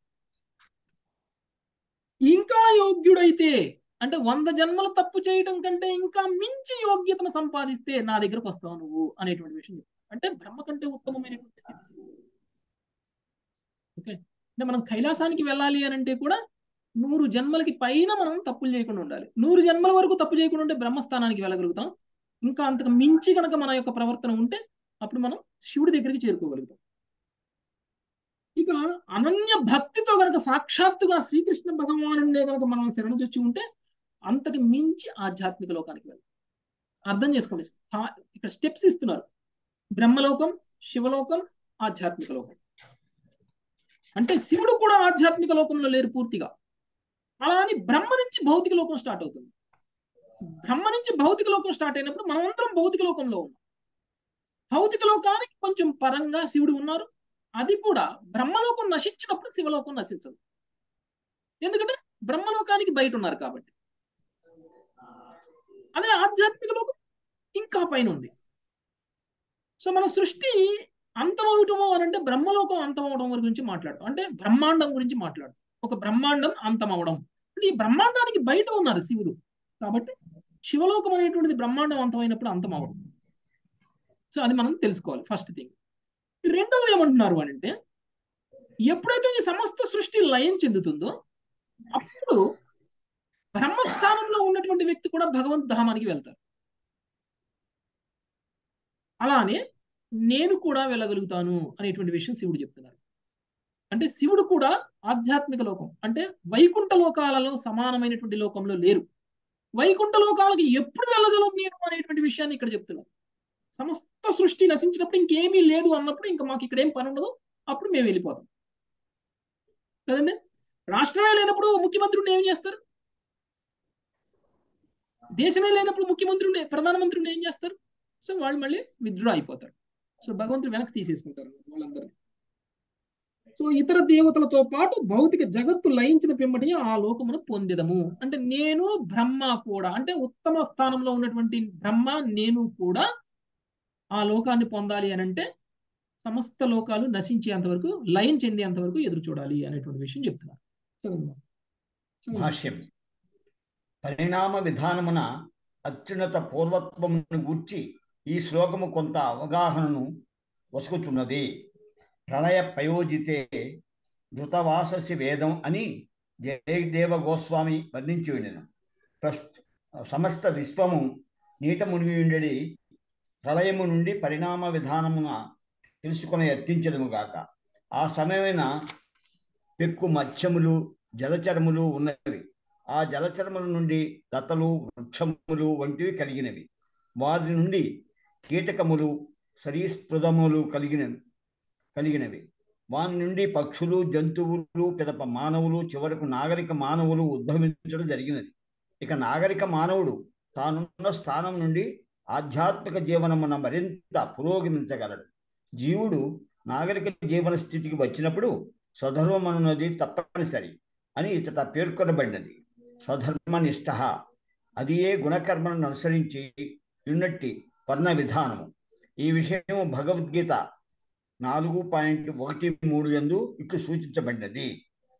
ఇంకా యోగ్యుడైతే అంటే వంద జన్మలు తప్పు చేయటం కంటే ఇంకా మించి యోగ్యతను సంపాదిస్తే నా దగ్గరకు వస్తావు నువ్వు అనేటువంటి విషయం చెప్పారు అంటే బ్రహ్మ కంటే ఉత్తమమైనటువంటి స్థితి ఓకే అంటే మనం కైలాసానికి వెళ్ళాలి అని అంటే కూడా నూరు జన్మలకి పైన మనం తప్పులు చేయకుండా ఉండాలి నూరు జన్మల వరకు తప్పు చేయకుండా ఉంటే బ్రహ్మస్థానానికి వెళ్ళగలుగుతాం ఇంకా అంతకు మించి కనుక మన యొక్క ప్రవర్తన ఉంటే అప్పుడు మనం శివుడి దగ్గరికి చేరుకోగలుగుతాం ఇక అనన్య భక్తితో గనక సాక్షాత్తుగా శ్రీకృష్ణ భగవానుడే గనక మనం శరణొచ్చి ఉంటే అంతకు మించి ఆధ్యాత్మిక లోకానికి వెళ్తాం అర్థం చేసుకోండి స్థా- ఇక్కడ స్టెప్స్ ఇస్తున్నారు బ్రహ్మలోకం శివలోకం ఆధ్యాత్మిక లోకం అంటే శివుడు కూడా ఆధ్యాత్మిక లోకంలో లేరు పూర్తిగా అలా అని బ్రహ్మ నుంచి భౌతిక లోకం స్టార్ట్ అవుతుంది బ్రహ్మ నుంచి భౌతిక లోకం స్టార్ట్ అయినప్పుడు మనమందరం భౌతిక లోకంలో ఉన్నాం భౌతిక లోకానికి కొంచెం పరంగా శివుడు ఉన్నారు అది కూడా బ్రహ్మలోకం నశించినప్పుడు శివలోకం నశించదు ఎందుకంటే బ్రహ్మలోకానికి బయట ఉన్నారు కాబట్టి అదే ఆధ్యాత్మిక లోకం ఇంకా పైన ఉంది సో మన సృష్టి అంతమవటము అని అంటే బ్రహ్మలోకం అంతమవడం గురించి మాట్లాడతాం అంటే బ్రహ్మాండం గురించి మాట్లాడతాం ఒక బ్రహ్మాండం అంతమవడం అంటే ఈ బ్రహ్మాండానికి బయట ఉన్నారు శివుడు కాబట్టి శివలోకం అనేటువంటిది బ్రహ్మాండం అంతమైనప్పుడు అంతమవడం సో అది మనం తెలుసుకోవాలి ఫస్ట్ థింగ్ రెండవది ఏమంటున్నారు అని అంటే ఎప్పుడైతే ఈ సమస్త సృష్టి లయం చెందుతుందో అప్పుడు బ్రహ్మస్థానంలో ఉన్నటువంటి వ్యక్తి కూడా భగవంత్ ధామానికి వెళ్తారు అలానే నేను కూడా వెళ్ళగలుగుతాను అనేటువంటి విషయం శివుడు చెప్తున్నారు అంటే శివుడు కూడా ఆధ్యాత్మిక లోకం అంటే వైకుంఠ లోకాలలో సమానమైనటువంటి లోకంలో లేరు వైకుంఠ లోకాలకి ఎప్పుడు వెళ్ళగలం నేను అనేటువంటి విషయాన్ని ఇక్కడ చెప్తున్నారు సమస్త సృష్టి నశించినప్పుడు ఇంకేమీ లేదు అన్నప్పుడు ఇంకా మాకు ఇక్కడ ఏం పని ఉండదు అప్పుడు మేము వెళ్ళిపోతాం కదండి రాష్ట్రమే లేనప్పుడు ముఖ్యమంత్రిని ఏం చేస్తారు దేశమే లేనప్పుడు ముఖ్యమంత్రిని ప్రధానమంత్రిని ఏం చేస్తారు సో వాళ్ళు మళ్ళీ విత్డ్రా అయిపోతారు సో భగవంతుడు వెనక్కి తీసేసుకుంటారు వాళ్ళందరూ సో ఇతర దేవతలతో పాటు భౌతిక జగత్తు లయించిన పిమ్మటి ఆ లోకమును పొందెదము అంటే నేను బ్రహ్మ కూడా అంటే ఉత్తమ స్థానంలో ఉన్నటువంటి బ్రహ్మ నేను కూడా ఆ లోకాన్ని పొందాలి అని అంటే సమస్త లోకాలు నశించేంత వరకు లయం చెందేంత వరకు ఎదురు చూడాలి అనేటువంటి విషయం చెప్తున్నారు చదవండి చదవండి. భాష్యం పరిణామ విధానమున అత్యున్నత పూర్వత్వమును గూర్చి ఈ శ్లోకము కొంత అవగాహనను వసుకుచున్నది ప్రళయ ప్రయోజితే ధృతవాససి వేదం అని జయదేవ గోస్వామి వర్ణించి ఉండెను ప్రస్ సమస్త విశ్వము నీట మునిగి ఉండడి ప్రళయము నుండి పరిణామ విధానమున తెలుసుకుని యత్నించదుము గాక ఆ సమయమైన పెక్కు మత్స్యములు జలచరములు ఉన్నవి ఆ జలచరముల నుండి లతలు వృక్షములు వంటివి కలిగినవి వారి నుండి కీటకములు సరీస్పృదములు కలిగినవి కలిగినవి వాని నుండి పక్షులు జంతువులు పిదప మానవులు చివరకు నాగరిక మానవులు ఉద్భవించడం జరిగినది ఇక నాగరిక మానవుడు తానున్న స్థానం నుండి ఆధ్యాత్మిక జీవనమున మరింత పురోగమించగలడు జీవుడు నాగరిక జీవన స్థితికి వచ్చినప్పుడు స్వధర్మమనున్నది తప్పనిసరి అని ఇతట పేర్కొనబడినది స్వధర్మనిష్ట అది ఏ గుణకర్మలను అనుసరించి ఉన్నట్టి వర్ణ విధానము ఈ విషయము భగవద్గీత నాలుగు పాయింట్ ఒకటి మూడు ఎందు ఇట్లు సూచించబడినది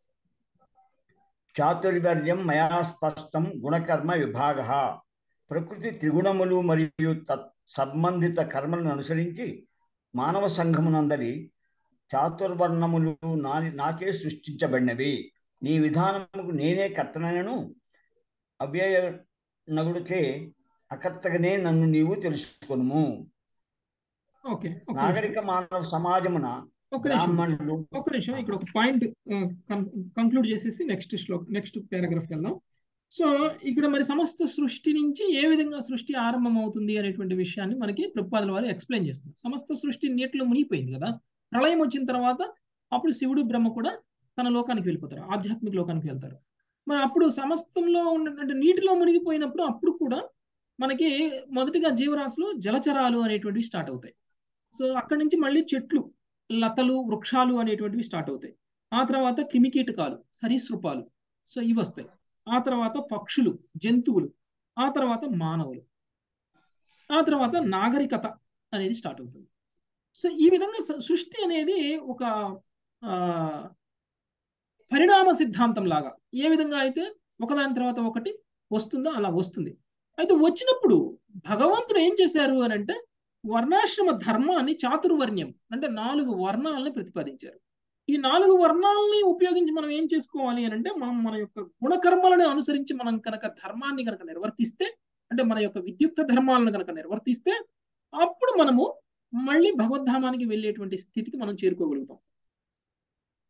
చాతుర్వర్యం మయా స్పష్టం గుణకర్మ విభాగ ప్రకృతి త్రిగుణములు మరియు తత్ సంబంధిత కర్మలను అనుసరించి మానవ సంఘమునందరి చాతుర్వర్ణములు నా నాకే సృష్టించబడినవి నీ విధానముకు నేనే కర్తనను అవ్యయ నగుడికే అకర్తగనే నన్ను నీవు తెలుసుకొనుము ఓకే ఒక నిమిషం. నాగరిక మానవ సమాజమున ఒక్క నిమిషం బ్రాహ్మణులు ఒక్క నిమిషం ఇక్కడ ఒక పాయింట్ కంక్లూడ్ చేసేసి నెక్స్ట్ శ్లోక్ నెక్స్ట్ పారాగ్రాఫ్ వెళ్దాం సో ఇక్కడ మరి సమస్త సృష్టి నుంచి ఏ విధంగా సృష్టి ఆరంభం అవుతుంది అనేటువంటి విషయాన్ని మనకి ప్రభుపాదుల వారు ఎక్స్ప్లెయిన్ చేస్తున్నారు సమస్త సృష్టి నీటిలో మునిగిపోయింది కదా ప్రళయం వచ్చిన తర్వాత అప్పుడు శివుడు బ్రహ్మ కూడా తన లోకానికి వెళ్ళిపోతారు ఆధ్యాత్మిక లోకానికి వెళ్తారు మరి అప్పుడు సమస్తంలో ఉన్నటువంటి నీటిలో మునిగిపోయినప్పుడు అప్పుడు కూడా మనకి మొదటిగా జీవరాశులు జలచరాలు అనేటువంటివి స్టార్ట్ అవుతాయి సో అక్కడి నుంచి మళ్ళీ చెట్లు లతలు వృక్షాలు అనేటువంటివి స్టార్ట్ అవుతాయి ఆ తర్వాత క్రిమికీటకాలు సరీసృపాలు సో ఇవి వస్తాయి ఆ తర్వాత పక్షులు జంతువులు ఆ తర్వాత మానవులు ఆ తర్వాత నాగరికత అనేది స్టార్ట్ అవుతుంది సో ఈ విధంగా స- సృష్టి అనేది ఒక ఆ, పరిణామ సిద్ధాంతం లాగా ఏ విధంగా అయితే ఒకదాని తర్వాత ఒకటి వస్తుందో అలా వస్తుంది అయితే వచ్చినప్పుడు భగవంతుడు ఏం చేశారు అని అంటే వర్ణాశ్రమ ధర్మాన్ని చాతుర్వర్ణ్యం అంటే నాలుగు వర్ణాలని ప్రతిపాదించారు ఈ నాలుగు వర్ణాలని ఉపయోగించి మనం ఏం చేసుకోవాలి అని అంటే మనం మన యొక్క గుణకర్మలను అనుసరించి మనం కనుక ధర్మాన్ని కనుక నిర్వర్తిస్తే అంటే మన యొక్క విద్యుక్త ధర్మాలను కనుక నిర్వర్తిస్తే అప్పుడు మనము మళ్ళీ భగవద్ధామానికి వెళ్ళేటువంటి స్థితికి మనం చేరుకోగలుగుతాం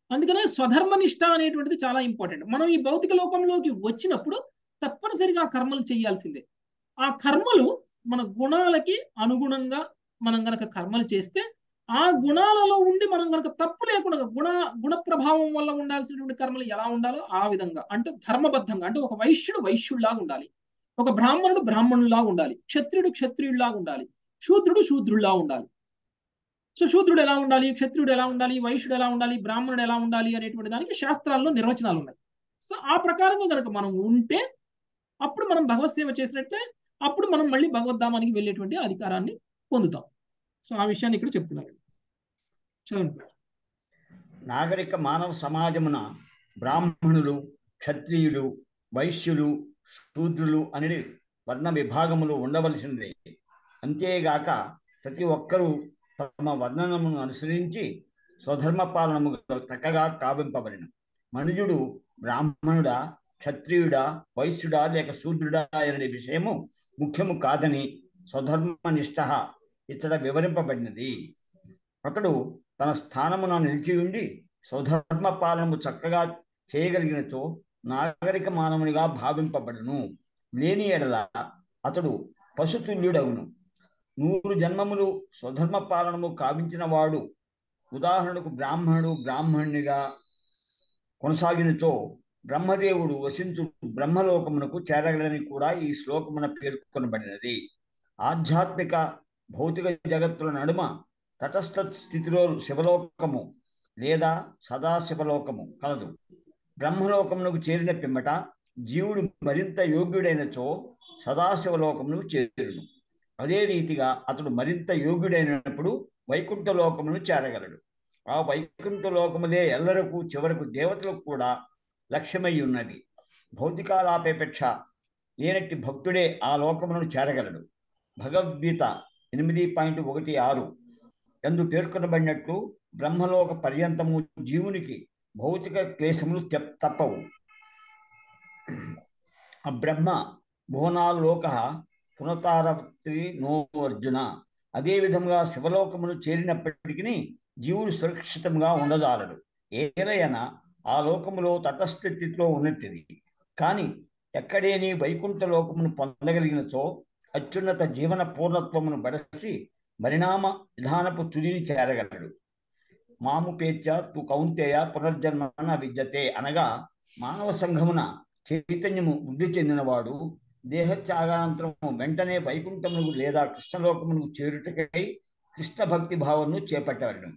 అందుకనే స్వధర్మనిష్ట అనేటువంటిది చాలా ఇంపార్టెంట్ మనం ఈ భౌతిక లోకంలోకి వచ్చినప్పుడు తప్పనిసరిగా ఆ కర్మలు చేయాల్సిందే ఆ కర్మలు మన గుణాలకి అనుగుణంగా మనం గనక కర్మలు చేస్తే ఆ గుణాలలో ఉండి మనం గనక తప్పు లేకుండా గుణ గుణ ప్రభావం వల్ల ఉండాల్సినటువంటి కర్మలు ఎలా ఉండాలో ఆ విధంగా అంటే ధర్మబద్ధంగా అంటే ఒక వైశ్యుడు వైశ్యుడిలాగా ఉండాలి ఒక బ్రాహ్మణుడు బ్రాహ్మణులాగా ఉండాలి క్షత్రియుడు క్షత్రియుడిలాగా ఉండాలి శూద్రుడు శూద్రుడిలా ఉండాలి సో శూద్రుడు ఎలా ఉండాలి క్షత్రియుడు ఎలా ఉండాలి వైశ్యుడు ఎలా ఉండాలి బ్రాహ్మణుడు ఎలా ఉండాలి అనేటువంటి దానికి శాస్త్రాల్లో నిర్వచనాలు ఉన్నాయి సో ఆ ప్రకారంగా కనుక మనం ఉంటే అప్పుడు మనం భగవత్ సేవ చేసినట్లే అప్పుడు మనం మళ్ళీ భగవద్ధామానికి వెళ్ళేటువంటి అధికారాన్ని పొందుతాం సో ఆ విషయాన్ని ఇక్కడ చెప్తున్నారు చదవండి నాగరిక మానవ సమాజమున బ్రాహ్మణులు క్షత్రియులు వైశ్యులు శూద్రులు అనే వర్ణ విభాగములు ఉండవలసిందే అంతేగాక ప్రతి ఒక్కరూ తమ వర్ణనమును అనుసరించి స్వధర్మ పాలనము చక్కగా కావింపబడిన మనుజుడు బ్రాహ్మణుడా క్షత్రియుడా వైశ్యుడా లేక శూద్రుడా అనే విషయము ముఖ్యము కాదని స్వధర్మ నిష్ఠ ఇచ్చట వివరింపబడినది అతడు తన స్థానమున నిలిచి ఉండి స్వధర్మ పాలనము చక్కగా చేయగలిగినతో నాగరిక మానవునిగా భావింపబడును లేని ఎడల అతడు పశుతుల్యుడవును నూరు జన్మములు స్వధర్మ పాలనము కావించిన వాడు ఉదాహరణకు బ్రాహ్మణుడు బ్రాహ్మణునిగా కొనసాగినతో బ్రహ్మదేవుడు వసించు బ్రహ్మలోకమునకు చేరగలని కూడా ఈ శ్లోకమున పేర్కొనబడినది ఆధ్యాత్మిక భౌతిక జగత్తుల నడుమ తటస్థ స్థితిలో శివలోకము లేదా సదాశివలోకము కలదు బ్రహ్మలోకమునకు చేరిన పిమ్మట జీవుడు మరింత యోగ్యుడైనచో సదాశివలోకమునకు చేరును అదే రీతిగా అతడు మరింత యోగ్యుడైనప్పుడు వైకుంఠ లోకమును చేరగలడు ఆ వైకుంఠ లోకములే ఎల్లరకు చివరకు దేవతలకు కూడా లక్ష్యమై ఉన్నవి భౌతికాలాపేక్ష లేనట్టి భక్తుడే ఆ లోకములను చేరగలడు భగవద్గీత ఎనిమిది పాయింట్ ఒకటి ఆరు ఎందు పేర్కొనబడినట్లు బ్రహ్మలోక పర్యంతము జీవునికి భౌతిక క్లేశములు తప్పవు ఆ బ్రహ్మ భువనాలోక పునతారవతి నో అర్జున అదే విధంగా శివలోకమును చేరినప్పటికీ జీవుడు సురక్షితంగా ఉండజాలడు ఏలయన ఆ లోకములో తటస్థ స్థితిలో ఉన్నట్టిది కానీ ఎక్కడేని వైకుంఠ లోకమును పొందగలిగినతో అత్యున్నత జీవన పూర్ణత్వమును బడసి పరిణామ విధానపు తుదిని చేరగలడు మాముపేత్య తు కౌంతేయ పునర్జన్మ విద్యతే అనగా మానవ సంఘమున చైతన్యము వృద్ధి చెందినవాడు దేహత్యాగానంతరము వెంటనే వైకుంఠమునకు లేదా కృష్ణలోకమునకు చేరుటకై కృష్ణ భక్తి భావమును చేపట్టవలను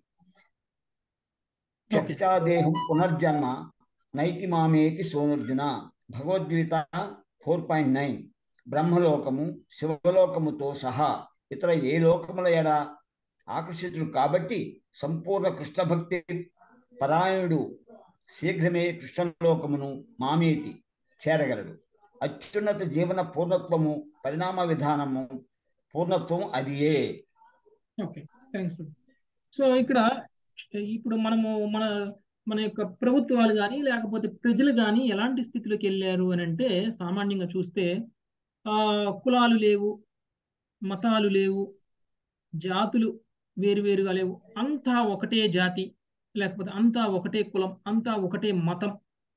చక్రాదేహం పునర్జన్మ నైతి మామేతి సోనర్జున భగవద్గీత ఫోర్ పాయింట్ నైన్ బ్రహ్మలోకము శివలోకముతో సహా ఇతర ఏ లోకముల ఎడ ఆకర్షితుడు కాబట్టి సంపూర్ణ కృష్ణ భక్తి పరాయణుడు శీఘ్రమే కృష్ణలోకమును మామేతి చేరగలడు అత్యున్నత జీవన పూర్ణత్వము పరిణామ విధానము పూర్ణత్వం అదియే ఓకే థ్యాంక్స్ సో ఇక్కడ ఇప్పుడు మనము మన మన యొక్క ప్రభుత్వాలు కానీ లేకపోతే ప్రజలు కానీ ఎలాంటి స్థితిలోకి వెళ్ళారు అని అంటే సామాన్యంగా చూస్తే ఆ కులాలు లేవు మతాలు లేవు జాతులు వేరువేరుగా లేవు అంతా ఒకటే జాతి లేకపోతే అంతా ఒకటే కులం అంతా ఒకటే మతం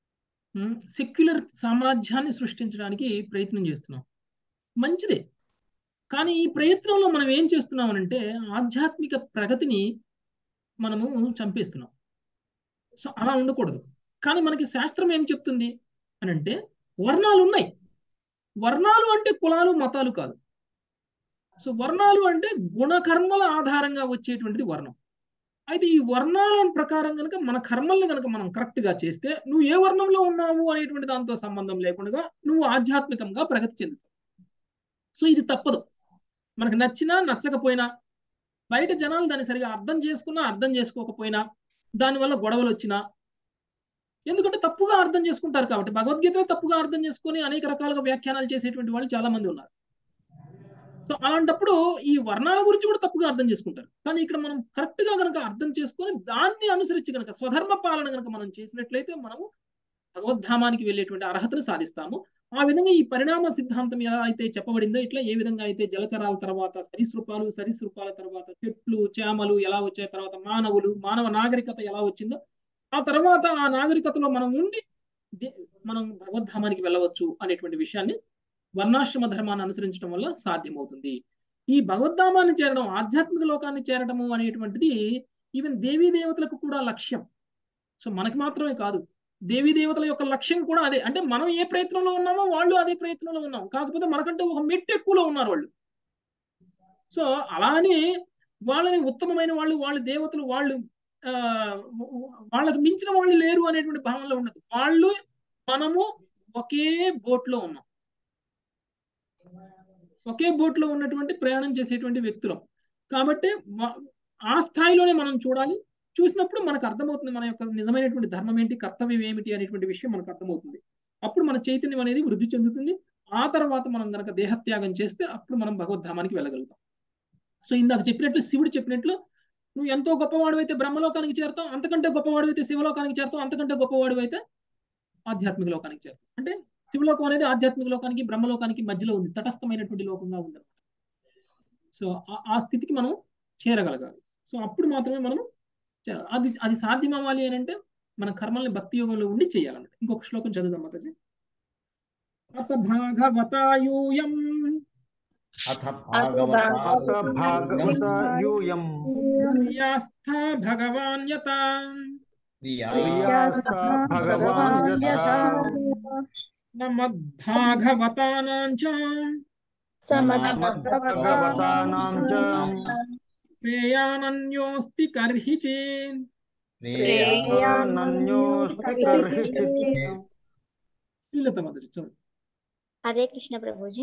సెక్యులర్ సామ్రాజ్యాన్ని సృష్టించడానికి ప్రయత్నం చేస్తున్నాం మంచిదే కానీ ఈ ప్రయత్నంలో మనం ఏం చేస్తున్నామనంటే ఆధ్యాత్మిక ప్రగతిని మనము చంపేస్తున్నాం సో అలా ఉండకూడదు కానీ మనకి శాస్త్రం ఏం చెప్తుంది అని అంటే వర్ణాలు ఉన్నాయి వర్ణాలు అంటే కులాలు మతాలు కాదు సో వర్ణాలు అంటే గుణకర్మల ఆధారంగా వచ్చేటువంటిది వర్ణం అయితే ఈ వర్ణాల ప్రకారం కనుక మన కర్మల్ని కనుక మనం కరెక్ట్ గా చేస్తే నువ్వు ఏ వర్ణంలో ఉన్నావు అనేటువంటి దాంతో సంబంధం లేకుండా నువ్వు ఆధ్యాత్మికంగా ప్రగతి చెందుతావు సో ఇది తప్పదు మనకు నచ్చినా నచ్చకపోయినా బయట జనాలు దాన్ని సరిగా అర్థం చేసుకున్నా అర్థం చేసుకోకపోయినా దానివల్ల గొడవలు వచ్చినా ఎందుకంటే తప్పుగా అర్థం చేసుకుంటారు కాబట్టి భగవద్గీతలో తప్పుగా అర్థం చేసుకొని అనేక రకాలుగా వ్యాఖ్యానాలు చేసేటువంటి వాళ్ళు చాలా మంది ఉన్నారు సో అలాంటప్పుడు ఈ వర్ణాల గురించి కూడా తప్పుగా అర్థం చేసుకుంటారు కానీ ఇక్కడ మనం కరెక్ట్ గా కనుక అర్థం చేసుకొని దాన్ని అనుసరించి కనుక స్వధర్మ పాలన కనుక మనం చేసినట్లయితే మనము భగవద్ధామానికి వెళ్ళేటువంటి అర్హతను సాధిస్తాము ఆ విధంగా ఈ పరిణామ సిద్ధాంతం ఎలా అయితే చెప్పబడిందో ఇట్లా ఏ విధంగా అయితే జలచరాల తర్వాత సరీసృపాలు సరీసృపాల తర్వాత చెట్లు చేమలు ఎలా వచ్చాయి తర్వాత మానవులు మానవ నాగరికత ఎలా వచ్చిందో ఆ తర్వాత ఆ నాగరికతలో మనం ఉండి దే- మనం భగవద్ధామానికి వెళ్ళవచ్చు అనేటువంటి విషయాన్ని వర్ణాశ్రమ ధర్మాన్ని అనుసరించడం వల్ల సాధ్యమవుతుంది ఈ భగవద్ధామాన్ని చేరడం ఆధ్యాత్మిక లోకాన్ని చేరడము అనేటువంటిది ఈవెన్ దేవీ దేవతలకు కూడా లక్ష్యం సో మనకి మాత్రమే కాదు దేవీ దేవతల యొక్క లక్ష్యం కూడా అదే అంటే మనం ఏ ప్రయత్నంలో ఉన్నామో వాళ్ళు అదే ప్రయత్నంలో ఉన్నాం కాకపోతే మనకంటే ఒక మెట్టు ఎక్కువలో ఉన్నారు వాళ్ళు సో అలానే వాళ్ళని ఉత్తమమైన వాళ్ళు వాళ్ళ దేవతలు వాళ్ళు ఆ వాళ్ళకి మించిన వాళ్ళు లేరు అనేటువంటి భావనలో ఉండదు వాళ్ళు మనము ఒకే బోట్ లో ఉన్నాం ఒకే బోట్ లో ఉన్నటువంటి ప్రయాణం చేసేటువంటి వ్యక్తులం కాబట్టి వ- ఆ స్థాయిలోనే మనం చూడాలి చూసినప్పుడు మనకు అర్థమవుతుంది మన యొక్క నిజమైనటువంటి ధర్మం ఏంటి కర్తవ్యం ఏమిటి అనేటువంటి విషయం మనకు అర్థమవుతుంది అప్పుడు మన చైతన్యం అనేది వృద్ధి చెందుతుంది ఆ తర్వాత మనం గనక దేహత్యాగం చేస్తే అప్పుడు మనం భగవద్ధామానికి వెళ్ళగలుగుతాం సో ఇందాక చెప్పినట్లు శివుడు చెప్పినట్లు నువ్వు ఎంతో గొప్పవాడు అయితే బ్రహ్మలోకానికి చేరుతావు అంతకంటే గొప్పవాడు అయితే శివలోకానికి చేరుతావు అంతకంటే గొప్పవాడు అయితే ఆధ్యాత్మిక లోకానికి చేరుతావు అంటే శివలోకం అనేది ఆధ్యాత్మిక లోకానికి బ్రహ్మలోకానికి మధ్యలో ఉంది తటస్థమైనటువంటి లోకంగా ఉంది సో ఆ- ఆ స్థితికి మనం చేరగలగాలి సో అప్పుడు మాత్రమే మనం చేరాలి. అది అది సాధ్యం అవ్వాలి అని అంటే మన కర్మల్ని భక్తి యోగంలో ఉండి చేయాలన్నమాట ఇంకొక శ్లోకం చదువుదాం మాతాజీ అత భాగవతాయూయం అథ అత భాగవతాయూయం యాస్థా భగవాన్ యత ప్రియాస్థ భగవాన్ యథా మద్భాగవతానాం చ మద్భగవతానాం చ శ్రేయానన్యోస్తి కర్హి చేన్ శ్రేయానన్యోస్తి కర్హిచిత్ శ్రీలత మాతాజీ చదువు హరే కృష్ణ ప్రభుజీ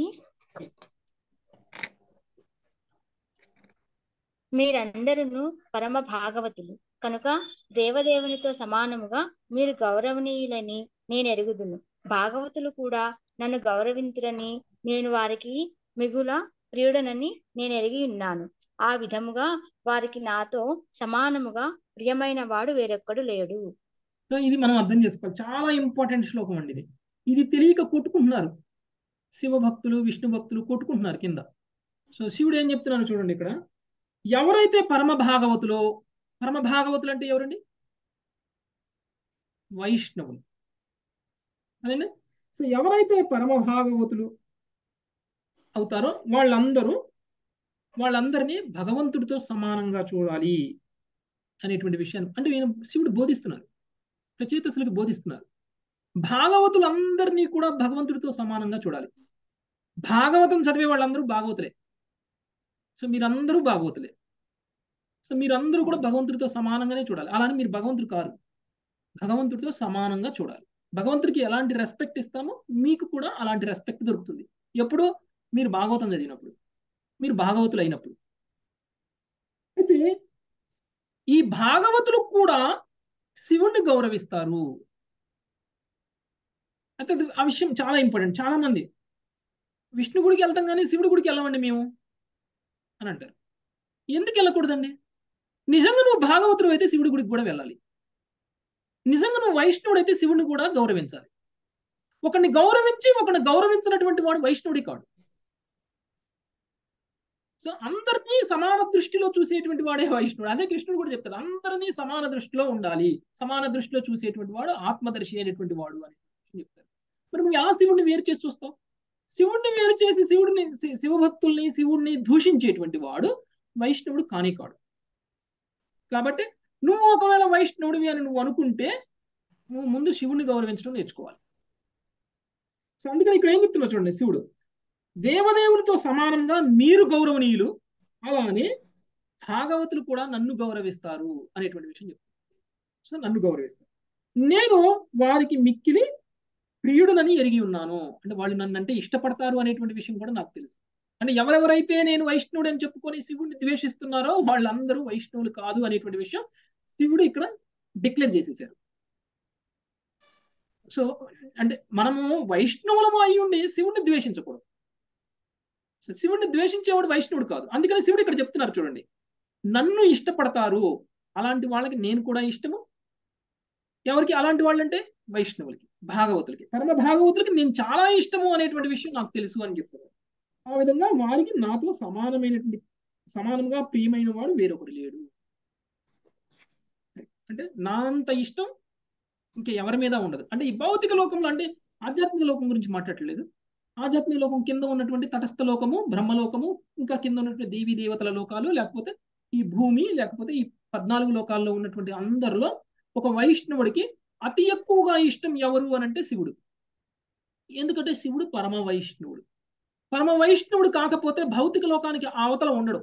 మీరందరూ పరమ భాగవతులు కనుక దేవదేవునితో సమానముగా మీరు గౌరవనీయులని నేను ఎరుగుదును భాగవతులు కూడా నన్ను గౌరవింతురని నేను వారికి మిగుల ప్రియుడనని నేను ఎరిగి ఉన్నాను ఆ విధముగా వారికి నాతో సమానముగా ప్రియమైన వాడు వేరొక్కడు లేడు సో ఇది మనం అర్థం చేసుకోవాలి చాలా ఇంపార్టెంట్ శ్లోకం అండి ఇది ఇది తెలియక కొట్టుకుంటున్నారు శివ భక్తులు విష్ణు భక్తులు కొట్టుకుంటున్నారు కింద సో శివుడు ఏం చెప్తున్నాడు చూడండి ఇక్కడ ఎవరైతే పరమ భాగవతులో పరమ భాగవతులు అంటే ఎవరండి వైష్ణవులు అదేండి సో ఎవరైతే పరమ భాగవతులు అవుతారో వాళ్ళందరూ వాళ్ళందరినీ భగవంతుడితో సమానంగా చూడాలి అనేటువంటి విషయాన్ని అంటే ఈయన శివుడు బోధిస్తున్నారు రచయితసులకు బోధిస్తున్నారు భాగవతులందరినీ కూడా భగవంతుడితో సమానంగా చూడాలి భాగవతం చదివే వాళ్ళందరూ భాగవతులే సో మీరందరూ భాగవతులే సో మీరందరూ కూడా భగవంతుడితో సమానంగానే చూడాలి అలానే మీరు భగవంతుడు కారు భగవంతుడితో సమానంగా చూడాలి భగవంతుడికి ఎలాంటి రెస్పెక్ట్ ఇస్తామో మీకు కూడా అలాంటి రెస్పెక్ట్ దొరుకుతుంది ఎప్పుడు మీరు భాగవతం చదివినప్పుడు మీరు భాగవతులు అయినప్పుడు అయితే ఈ భాగవతులు కూడా శివుణ్ణి గౌరవిస్తారు అయితే అది- ఆ విషయం చాలా ఇంపార్టెంట్ చాలా మంది విష్ణు గుడికి వెళ్తాం కానీ శివుడి గుడికి వెళ్ళమండి మేము అని అంటారు ఎందుకు వెళ్ళకూడదండి నిజంగా నువ్వు భాగవతుడు అయితే శివుడి గుడికి కూడా వెళ్ళాలి నిజంగా నువ్వు వైష్ణవుడు అయితే శివుడిని కూడా గౌరవించాలి ఒకరిని గౌరవించి ఒకరిని గౌరవించినటువంటి వాడు వైష్ణవుడి కాడు సో అందరినీ సమాన దృష్టిలో చూసేటువంటి వాడే వైష్ణవుడు అదే కృష్ణుడు కూడా చెప్తాడు అందరినీ సమాన దృష్టిలో ఉండాలి సమాన దృష్టిలో చూసేటువంటి వాడు ఆత్మదర్శి అయినటువంటి వాడు అని చెప్తారు మరి నువ్వు ఎలా శివుడిని వేరు చేసి చూస్తావు శివుడిని వేరు చేసి శివుడిని శి- శివభక్తుల్ని శివుడిని దూషించేటువంటి వాడు వైష్ణవుడు కానే కాడు కాబట్టి నువ్వు ఒకవేళ వైష్ణవుడివి అని నువ్వు అనుకుంటే నువ్వు ముందు శివుడిని గౌరవించడం నేర్చుకోవాలి సో అందుకని ఇక్కడ ఏం చెప్తున్నా చూడండి శివుడు దేవదేవునితో సమానంగా మీరు గౌరవనీయులు అలానే భాగవతులు కూడా నన్ను గౌరవిస్తారు అనేటువంటి విషయం చెప్తారు సో నన్ను గౌరవిస్తారు నేను వారికి మిక్కిలి ప్రియుడునని ఎరిగి ఉన్నాను అంటే వాళ్ళు నన్ను అంటే ఇష్టపడతారు అనేటువంటి విషయం కూడా నాకు తెలుసు అంటే ఎవరెవరైతే నేను వైష్ణవుడు అని చెప్పుకొని శివుడిని ద్వేషిస్తున్నారో వాళ్ళందరూ వైష్ణవులు కాదు అనేటువంటి విషయం శివుడు ఇక్కడ డిక్లేర్ చేసేసారు సో అంటే మనము వైష్ణవులము అయి ఉండి శివుడిని ద్వేషించకూడదు సో శివుడిని ద్వేషించేవాడు వైష్ణవుడు కాదు అందుకని శివుడు ఇక్కడ చెప్తున్నారు చూడండి నన్ను ఇష్టపడతారు అలాంటి వాళ్ళకి నేను కూడా ఇష్టము ఎవరికి అలాంటి వాళ్ళంటే వైష్ణవులకి భాగవతులకి పరమ భాగవతులకి నేను చాలా ఇష్టము అనేటువంటి విషయం నాకు తెలుసు అని చెప్తున్నారు ఆ విధంగా వారికి నాతో సమానమైనటువంటి సమానంగా ప్రియమైన వాడు వేరొకడు లేడు అంటే నా అంత ఇష్టం ఇంకా ఎవరి మీద ఉండదు అంటే ఈ భౌతిక లోకంలో అంటే ఆధ్యాత్మిక లోకం గురించి మాట్లాడలేదు ఆధ్యాత్మిక లోకం కింద ఉన్నటువంటి తటస్థ లోకము బ్రహ్మలోకము ఇంకా కింద ఉన్నటువంటి దేవీ దేవతల లోకాలు లేకపోతే ఈ భూమి లేకపోతే ఈ పద్నాలుగు లోకాల్లో ఉన్నటువంటి అందరిలో ఒక వైష్ణవుడికి అతి ఎక్కువగా ఇష్టం ఎవరు అని అంటే శివుడు ఎందుకంటే శివుడు పరమ వైష్ణవుడు పరమ వైష్ణవుడు కాకపోతే భౌతిక లోకానికి అవతల ఉండడు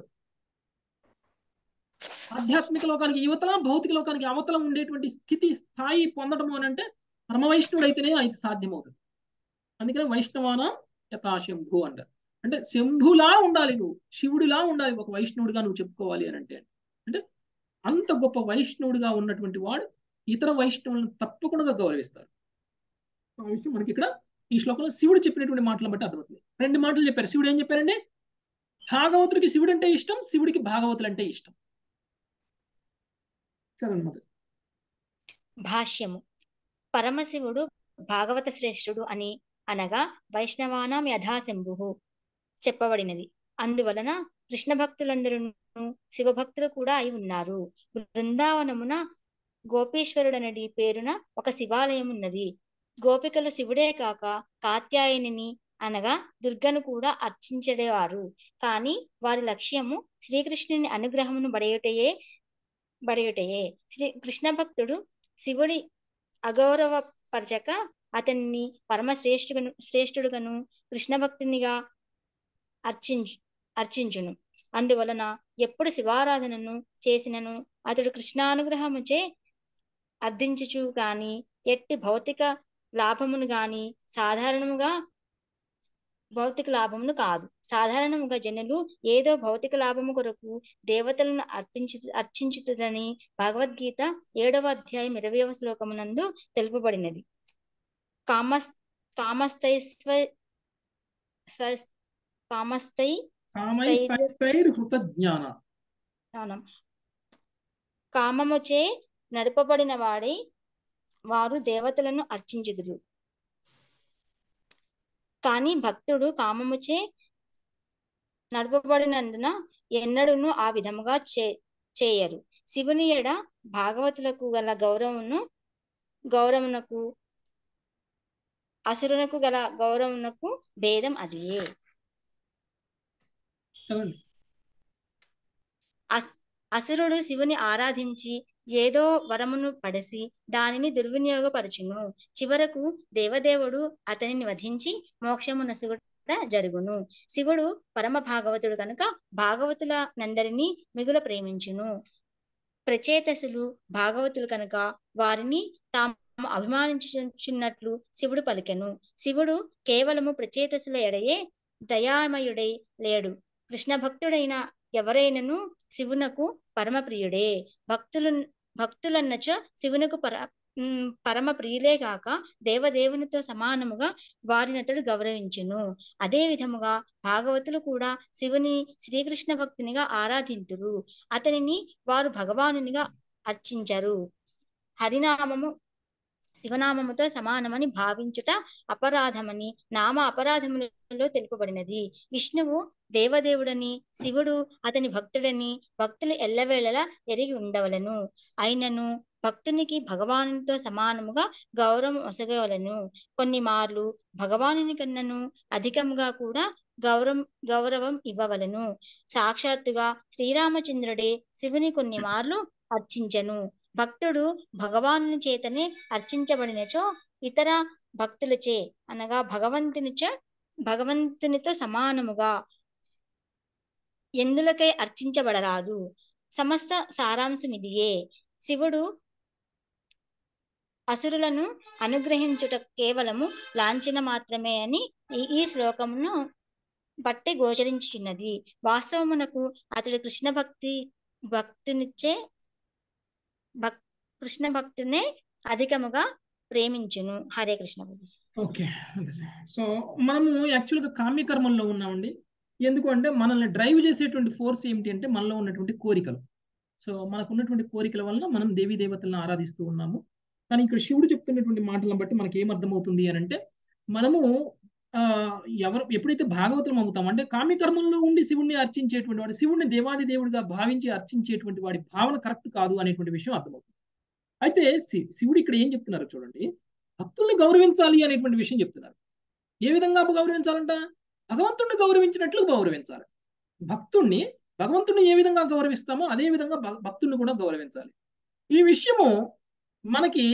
ఆధ్యాత్మిక లోకానికి యువతల భౌతిక లోకానికి అవతల ఉండేటువంటి స్థితి స్థాయి పొందడం అని అంటే పరమ వైష్ణవుడు అయితేనే అది సాధ్యమవుతుంది అందుకని వైష్ణవాన యథా శంభు అంటారు అంటే శంభులా ఉండాలి నువ్వు శివుడిలా ఉండాలి ఒక వైష్ణవుడిగా నువ్వు చెప్పుకోవాలి అని అంటే అంటే అంత గొప్ప వైష్ణవుడిగా ఉన్నటువంటి వాడు ఇతర వైష్ణవులను తప్పకుండా గౌరవిస్తారు ఆ విషయం మనకి ఇక్కడ ఈ శ్లోకంలో శివుడు చెప్పినటువంటి మాటలను బట్టి అర్థమవుతుంది రెండు మాటలు చెప్పారు శివుడు ఏం చెప్పారండి భాగవతుడికి శివుడు అంటే ఇష్టం శివుడికి భాగవతులు అంటే ఇష్టం సరే అన్నమాట భాష్యము పరమశివుడు భాగవత శ్రేష్ఠుడు అని అనగా వైష్ణవానాం యథాశంభు చెప్పబడినది అందువలన కృష్ణ భక్తులందరూ శివభక్తులు కూడా అయి ఉన్నారు బృందావనమున గోపీశ్వరుడనడి పేరున ఒక శివాలయం ఉన్నది గోపికలు శివుడే కాక కాత్యాయనిని అనగా దుర్గను కూడా అర్చించడేవారు కానీ వారి లక్ష్యము శ్రీకృష్ణుని అనుగ్రహమును బడయుటయే బడయుటయే శ్రీ కృష్ణ భక్తుడు శివుడి అగౌరవపరచక అతన్ని పరమ శ్రేష్ఠుగను శ్రేష్ఠుడుగను కృష్ణ భక్తునిగా అర్చించు అర్చించును అందువలన ఎప్పుడు శివారాధనను చేసినను అతడు కృష్ణానుగ్రహముచే అర్థించుచు గాని ఎట్టి భౌతిక లాభమును గాని సాధారణముగా భౌతిక లాభమును కాదు సాధారణముగా జనులు ఏదో భౌతిక లాభము కొరకు దేవతలను అర్పించు అర్చించుతుందని భగవద్గీత ఏడవ అధ్యాయం ఇరవయవ శ్లోకమునందు తెలుపబడినది కామస్ కామస్తైస్వ స్వ- కామస్తై హృతజ్ఞాన అవును. కామముచే నడపబడిన వాడై వారు దేవతలను అర్చించుదురు కానీ భక్తుడు కామముచే నడపబడినందున ఎన్నడూను ఆ విధముగా చే చేయరు శివుని ఎడ భాగవతులకు గల గౌరవమును గౌరవమునకు అసురునకు గల గౌరవమునకు భేదం అదియే చదవండి అస్ అసురుడు శివుని ఆరాధించి ఏదో వరమును పడసి దానిని దుర్వినియోగపరచును చివరకు దేవదేవుడు అతనిని వధించి మోక్షము నసుగుట జరుగును శివుడు పరమ భాగవతుడు కనుక భాగవతుల నందరినీ మిగుల ప్రేమించును ప్రచేతసులు భాగవతులు కనుక వారిని తాము అభిమానించుచున్నట్లు శివుడు పలికెను శివుడు కేవలము ప్రచేతసుల ఎడయే దయామయుడై లేడు కృష్ణ భక్తుడైన ఎవరైనను శివునకు పరమ ప్రియుడే భక్తులు భక్తులన్నచ శివునకు పర ఉమ్, పరమ ప్రియులే కాక దేవదేవునితో సమానముగా వారినతడు గౌరవించును అదే విధముగా భాగవతులు కూడా శివుని శ్రీకృష్ణ భక్తునిగా ఆరాధింతురు అతనిని వారు భగవానునిగా అర్చించరు హరినామము శివనామముతో సమానమని భావించుట అపరాధమని నామ అపరాధములలో తెలుపబడినది విష్ణువు దేవదేవుడని శివుడు అతని భక్తుడని భక్తులు ఎల్లవేళలా ఎరిగి ఉండవలను అయినను భక్తునికి భగవానునితో సమానముగా గౌరవం ఒసగవలను కొన్ని మార్లు భగవానుని కన్నను అధికముగా కూడా గౌరవం గౌరవం ఇవ్వవలను సాక్షాత్తుగా శ్రీరామచంద్రుడే శివుని కొన్ని మార్లు అర్చించెను భక్తుడు భగవానుని చేతనే అర్చించబడినచో ఇతర భక్తులచే అనగా భగవంతునిచో భగవంతునితో సమానముగా ఎందులకై అర్చించబడరాదు సమస్త సారాంశం ఇదియే శివుడు అసురులను అనుగ్రహించుట కేవలము లాంఛన మాత్రమే అని ఈ ఈ శ్లోకమును బట్టి గోచరించుచున్నది వాస్తవమునకు అతడు కృష్ణ భక్తి భక్తునిచ్చే భక్ కృష్ణ భక్తునే అధికముగా ప్రేమించును హరే కృష్ణ ప్రభుజీ ఓకే సో మనము యాక్చువల్గా కామ్యకర్మల్లో ఉన్నామండి ఎందుకు అంటే మనల్ని డ్రైవ్ చేసేటువంటి ఫోర్స్ ఏమిటి అంటే మనలో ఉన్నటువంటి కోరికలు సో మనకు ఉన్నటువంటి కోరికల వలన మనం దేవీ దేవతలను ఆరాధిస్తూ ఉన్నాము కానీ ఇక్కడ శివుడు చెప్తున్నటువంటి మాటలను బట్టి మనకి ఏం అర్థమవుతుంది అని అంటే మనము ఆ ఎవరు ఎప్పుడైతే భాగవతులం అవుతాం అంటే కామ్యకర్మంలో ఉండి శివుణ్ణి అర్చించేటువంటి వాడు శివుణ్ణి దేవాది దేవుడిగా భావించి అర్చించేటువంటి వాడి భావన కరెక్ట్ కాదు అనేటువంటి విషయం అర్థమవుతుంది అయితే శి- శివుడు ఇక్కడ ఏం చెప్తున్నారు చూడండి భక్తుల్ని గౌరవించాలి అనేటువంటి విషయం చెప్తున్నారు ఏ విధంగా గౌరవించాలంట భగవంతుణ్ణి గౌరవించినట్లు గౌరవించాలి భక్తుణ్ణి భగవంతుణ్ణి ఏ విధంగా గౌరవిస్తామో అదే విధంగా భ- భక్తుణ్ణి కూడా గౌరవించాలి ఈ విషయము మనకి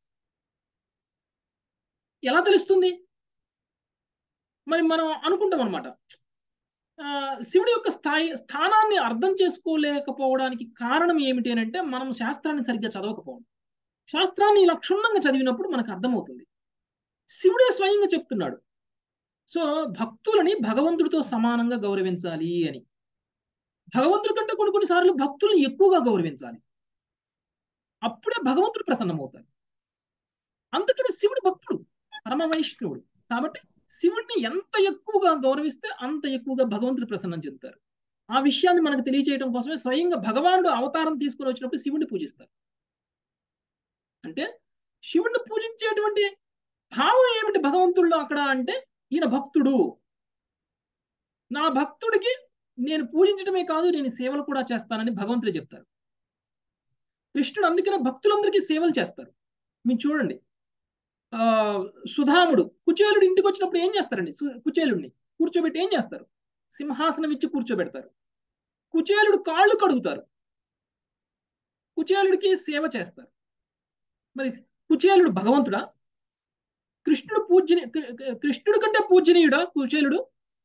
ఎలా తెలుస్తుంది మరి మనం అనుకుంటాం అనమాట శివుడి యొక్క స్థాయి స్థానాన్ని అర్థం చేసుకోలేకపోవడానికి కారణం ఏమిటి అని అంటే మనం శాస్త్రాన్ని సరిగ్గా చదవకపోవడం శాస్త్రాన్ని ఇలా క్షుణ్ణంగా చదివినప్పుడు మనకు అర్థమవుతుంది శివుడే స్వయంగా చెప్తున్నాడు సో భక్తులని భగవంతుడితో సమానంగా గౌరవించాలి అని భగవంతుడి కంటే కొన్ని కొన్నిసార్లు భక్తులను ఎక్కువగా గౌరవించాలి అప్పుడే భగవంతుడు ప్రసన్నమవుతాడు అందుకని శివుడు భక్తుడు పరమ వైష్ణవుడు కాబట్టి శివుడిని ఎంత ఎక్కువగా గౌరవిస్తే అంత ఎక్కువగా భగవంతుడు ప్రసన్నం చెందుతారు ఆ విషయాన్ని మనకు తెలియజేయడం కోసమే స్వయంగా భగవానుడు అవతారం తీసుకుని వచ్చినప్పుడు శివుడిని పూజిస్తారు అంటే శివుడిని పూజించేటువంటి భావం ఏమిటి భగవంతుల్లో అక్కడ అంటే ఈయన భక్తుడు నా భక్తుడికి నేను పూజించడమే కాదు నేను సేవలు కూడా చేస్తానని భగవంతుడే చెప్తారు కృష్ణుడు అందుకనే భక్తులందరికీ సేవలు చేస్తారు మీరు చూడండి ఆ సుధాముడు కుచేలుడు ఇంటికి వచ్చినప్పుడు ఏం చేస్తారండి సు- కుచేలుడిని కూర్చోబెట్టి ఏం చేస్తారు సింహాసనం ఇచ్చి కూర్చోబెడతారు కుచేలుడు కాళ్ళు కడుగుతారు కుచేలుడికి సేవ చేస్తారు మరి కుచేలుడు భగవంతుడా కృష్ణుడు పూజ్య కృష్ణుడు కంటే పూజనీయుడా కుచేలుడు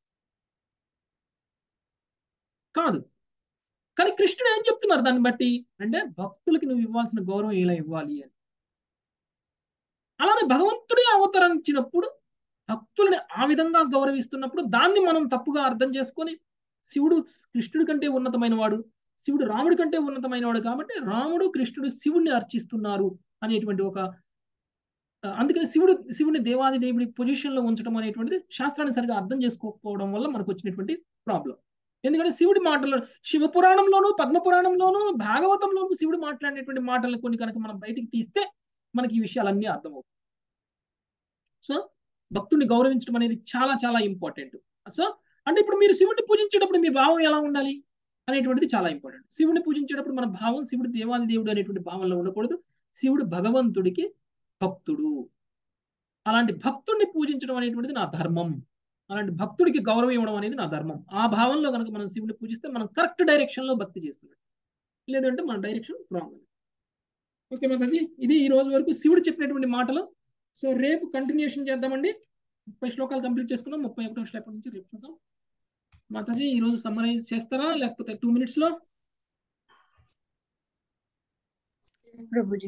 కాదు కానీ కృష్ణుడు ఏం చెప్తున్నారు దాన్ని బట్టి అంటే భక్తులకి నువ్వు ఇవ్వాల్సిన గౌరవం ఇలా ఇవ్వాలి అని అలానే భగవంతుడే అవతరం ఇచ్చినప్పుడు భక్తులని ఆ విధంగా గౌరవిస్తున్నప్పుడు దాన్ని మనం తప్పుగా అర్థం చేసుకొని శివుడు కృష్ణుడి కంటే ఉన్నతమైన వాడు శివుడు రాముడి కంటే ఉన్నతమైన వాడు కాబట్టి రాముడు కృష్ణుడు శివుడిని అర్చిస్తున్నారు అనేటువంటి ఒక ఆ, అందుకని శివుడు శివుని దేవాది దేవుడి పొజిషన్ లో ఉంచడం అనేటువంటిది శాస్త్రాన్ని సరిగా అర్థం చేసుకోకపోవడం వల్ల మనకు వచ్చినటువంటి ప్రాబ్లం ఎందుకంటే శివుడి మాటలు శివ పురాణంలోను పద్మ పురాణంలోను భాగవతంలోను శివుడు మాట్లాడినటువంటి మాటలను కొన్ని కనుక మనం బయటికి తీస్తే మనకి ఈ విషయాలన్నీ అర్థమవుతాయి సో భక్తుడిని గౌరవించడం అనేది చాలా చాలా ఇంపార్టెంట్ సో అంటే ఇప్పుడు మీరు శివుడిని పూజించేటప్పుడు మీ భావం ఎలా ఉండాలి అనేటువంటిది చాలా ఇంపార్టెంట్ శివుడిని పూజించేటప్పుడు మన భావం శివుడు దేవాది దేవుడు అనేటువంటి భావంలో ఉండకూడదు శివుడు భగవంతుడికి భక్తుడు అలాంటి భక్తుడిని పూజించడం అనేటువంటిది నా ధర్మం అలాంటి భక్తుడికి గౌరవం ఇవ్వడం అనేది నా ధర్మం ఆ భావంలో కనుక మనం శివుడిని పూజిస్తే మనం కరెక్ట్ డైరెక్షన్ లో భక్తి చేస్తున్నాం లేదంటే మన డైరెక్షన్ రాంగ్ ఓకే మాతాజీ ఇది ఈ రోజు వరకు శివుడు చెప్పినటువంటి మాటలు సో రేపు కంటిన్యూషన్ చేద్దామండి ముప్పై శ్లోకాలు కంప్లీట్ చేసుకున్నాం ముప్పై ఒకటో శ్లోకం నుంచి రేపు చూద్దాం మాతాజీ ఈ రోజు సమ్మరైజ్ చేస్తారా లేకపోతే టూ మినిట్స్ లో Yes, ప్రభుజీ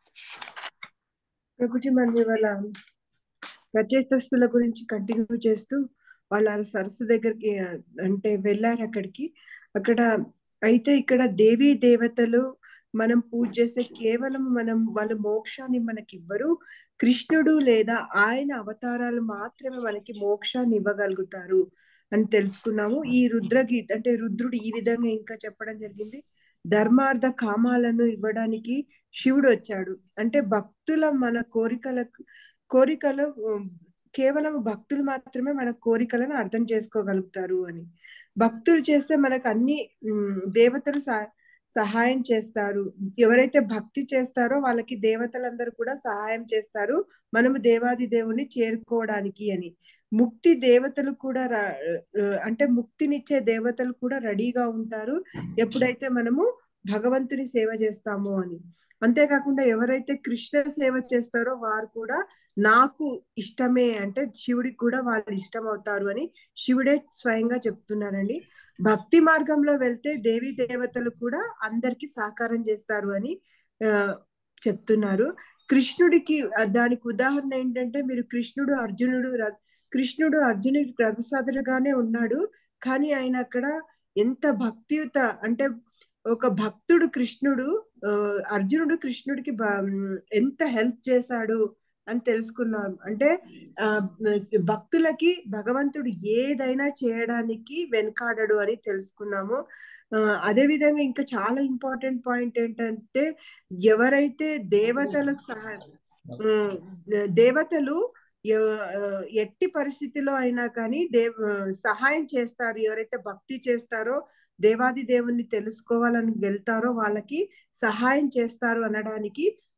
ప్రభుజీ మనం ఇవాళ రచయితస్తుల గురించి కంటిన్యూ చేస్తూ వాళ్ళ సరస్సు దగ్గరికి ఆ, అంటే వెళ్ళారు అక్కడికి అక్కడ అయితే ఇక్కడ దేవీ దేవతలు మనం పూజ చేస్తే కేవలం మనం వాళ్ళ మోక్షాన్ని మనకి ఇవ్వరు కృష్ణుడు లేదా ఆయన అవతారాలు మాత్రమే మనకి మోక్షాన్ని ఇవ్వగలుగుతారు అని తెలుసుకున్నాము ఈ రుద్రగీత అంటే రుద్రుడు ఈ విధంగా ఇంకా చెప్పడం జరిగింది ధర్మార్థ కామాలను ఇవ్వడానికి శివుడు వచ్చాడు అంటే భక్తుల మన కోరికలకు కోరికలు ఉమ్, కేవలం భక్తులు మాత్రమే మన కోరికలను అర్థం చేసుకోగలుగుతారు అని భక్తులు చేస్తే మనకు అన్ని ఉమ్, దేవతలు సహ- సహాయం చేస్తారు ఎవరైతే భక్తి చేస్తారో వాళ్ళకి దేవతలందరూ కూడా సహాయం చేస్తారు మనము దేవాది దేవుని చేరుకోవడానికి అని ముక్తి దేవతలు కూడా ర- అంటే ముక్తినిచ్చే దేవతలు కూడా రెడీగా ఉంటారు ఎప్పుడైతే మనము భగవంతుని సేవ చేస్తాము అని అంతేకాకుండా ఎవరైతే కృష్ణ సేవ చేస్తారో వారు కూడా నాకు ఇష్టమే అంటే శివుడికి కూడా వాళ్ళు ఇష్టం అవుతారు అని శివుడే స్వయంగా చెప్తున్నారండి భక్తి మార్గంలో వెళ్తే దేవి దేవతలు కూడా అందరికి సహకారం చేస్తారు అని ఆ, చెప్తున్నారు కృష్ణుడికి ఆ, దానికి ఉదాహరణ ఏంటంటే మీరు కృష్ణుడు అర్జునుడు ర- కృష్ణుడు అర్జునుడికి రథసాదులుగానే ఉన్నాడు కానీ ఆయన అక్కడ ఎంత భక్తియుత అంటే ఒక భక్తుడు కృష్ణుడు ఆ, అర్జునుడు కృష్ణుడికి బ- ఎంత హెల్ప్ చేశాడు అని తెలుసుకున్నాం అంటే ఆ భక్తులకి భగవంతుడు ఏదైనా చేయడానికి వెనకాడడు అని తెలుసుకున్నాము ఆ, అదే విధంగా ఇంకా చాలా ఇంపార్టెంట్ పాయింట్ ఏంటంటే ఎవరైతే దేవతలకు సహాయం ఉమ్, దేవతలు ఎ- ఎట్టి పరిస్థితిలో అయినా కానీ దేవ సహాయం చేస్తారు ఎవరైతే భక్తి చేస్తారో దేవాది దేవుణ్ణి తెలుసుకోవాలని వెళ్తారో వాళ్ళకి సహాయం చేస్తారు అనడానికి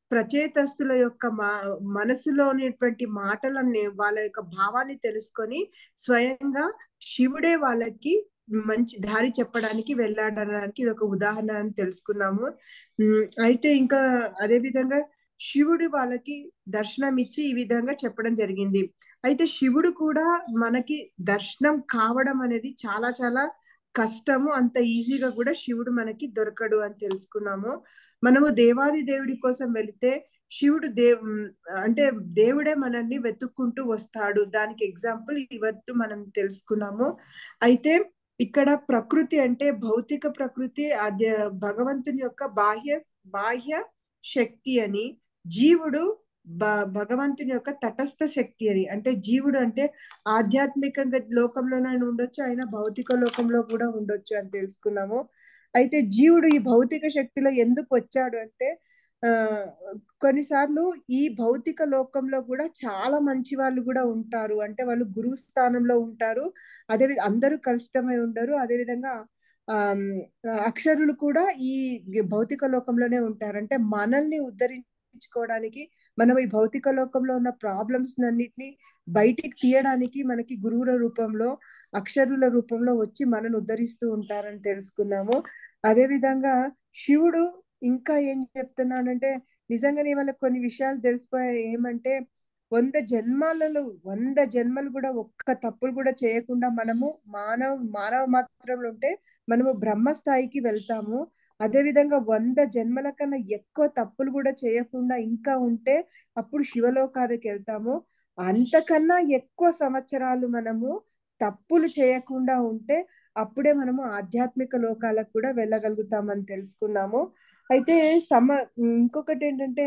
ప్రచేతస్తుల యొక్క మా మనసులో ఉన్నటువంటి మాటలని వాళ్ళ యొక్క భావాన్ని తెలుసుకొని స్వయంగా శివుడే వాళ్ళకి మంచి దారి చెప్పడానికి వెళ్ళాడనడానికి ఇది ఒక ఉదాహరణ అని తెలుసుకున్నాము ఉమ్, అయితే ఇంకా అదే విధంగా శివుడు వాళ్ళకి దర్శనం ఇచ్చి ఈ విధంగా చెప్పడం జరిగింది అయితే శివుడు కూడా మనకి దర్శనం కావడం అనేది చాలా చాలా కష్టము అంత ఈజీగా కూడా శివుడు మనకి దొరకడు అని తెలుసుకున్నాము మనము దేవాది దేవుడి కోసం వెళితే శివుడు దేవ్ అంటే దేవుడే మనల్ని వెతుక్కుంటూ వస్తాడు దానికి ఎగ్జాంపుల్ ఇవತ್ತು మనం తెలుసుకున్నాము అయితే ఇక్కడ ప్రకృతి అంటే భౌతిక ప్రకృతి అదే భగవంతుని యొక్క బాహ్య బాహ్య శక్తి అని జీవుడు భ భగవంతుని యొక్క తటస్థ శక్తి అని అంటే జీవుడు అంటే ఆధ్యాత్మికంగా లోకంలోనైనా ఉండొచ్చు ఆయన భౌతిక లోకంలో కూడా ఉండొచ్చు అని తెలుసుకున్నాము అయితే జీవుడు ఈ భౌతిక శక్తిలో ఎందుకు వచ్చాడు అంటే ఆ కొన్నిసార్లు ఈ భౌతిక లోకంలో కూడా చాలా మంచి వాళ్ళు కూడా ఉంటారు అంటే వాళ్ళు గురువు స్థానంలో ఉంటారు అదే వి- అందరూ కలుషితమై ఉండరు అదే విధంగా ఆ అక్షరులు కూడా ఈ భౌతిక లోకంలోనే ఉంటారు అంటే మనల్ని ఉద్ధరించుకోవడానికి మనం ఈ భౌతిక లోకంలో ఉన్న ప్రాబ్లమ్స్ అన్నిటిని బయటికి తీయడానికి మనకి గురువుల రూపంలో అక్షరుల రూపంలో వచ్చి మనల్ని ఉద్ధరిస్తూ ఉంటారని తెలుసుకున్నాము అదే విధంగా శివుడు ఇంకా ఏం చెప్తున్నానంటే నిజంగానే వాళ్ళకి కొన్ని విషయాలు తెలిసిపోయాయి ఏమంటే వంద జన్మాలలో వంద జన్మలు కూడా ఒక్క తప్పులు కూడా చేయకుండా మనము మానవ మానవ మాత్రంలో ఉంటే మనము బ్రహ్మ స్థాయికి వెళ్తాము అదే విధంగా వంద జన్మల కన్నా ఎక్కువ తప్పులు కూడా చేయకుండా ఇంకా ఉంటే అప్పుడు శివలోకానికి వెళ్తాము అంతకన్నా ఎక్కువ సంవత్సరాలు మనము తప్పులు చేయకుండా ఉంటే అప్పుడే మనము ఆధ్యాత్మిక లోకాలకు కూడా వెళ్ళగలుగుతామని తెలుసుకున్నాము అయితే సమ ఇంకొకటి ఏంటంటే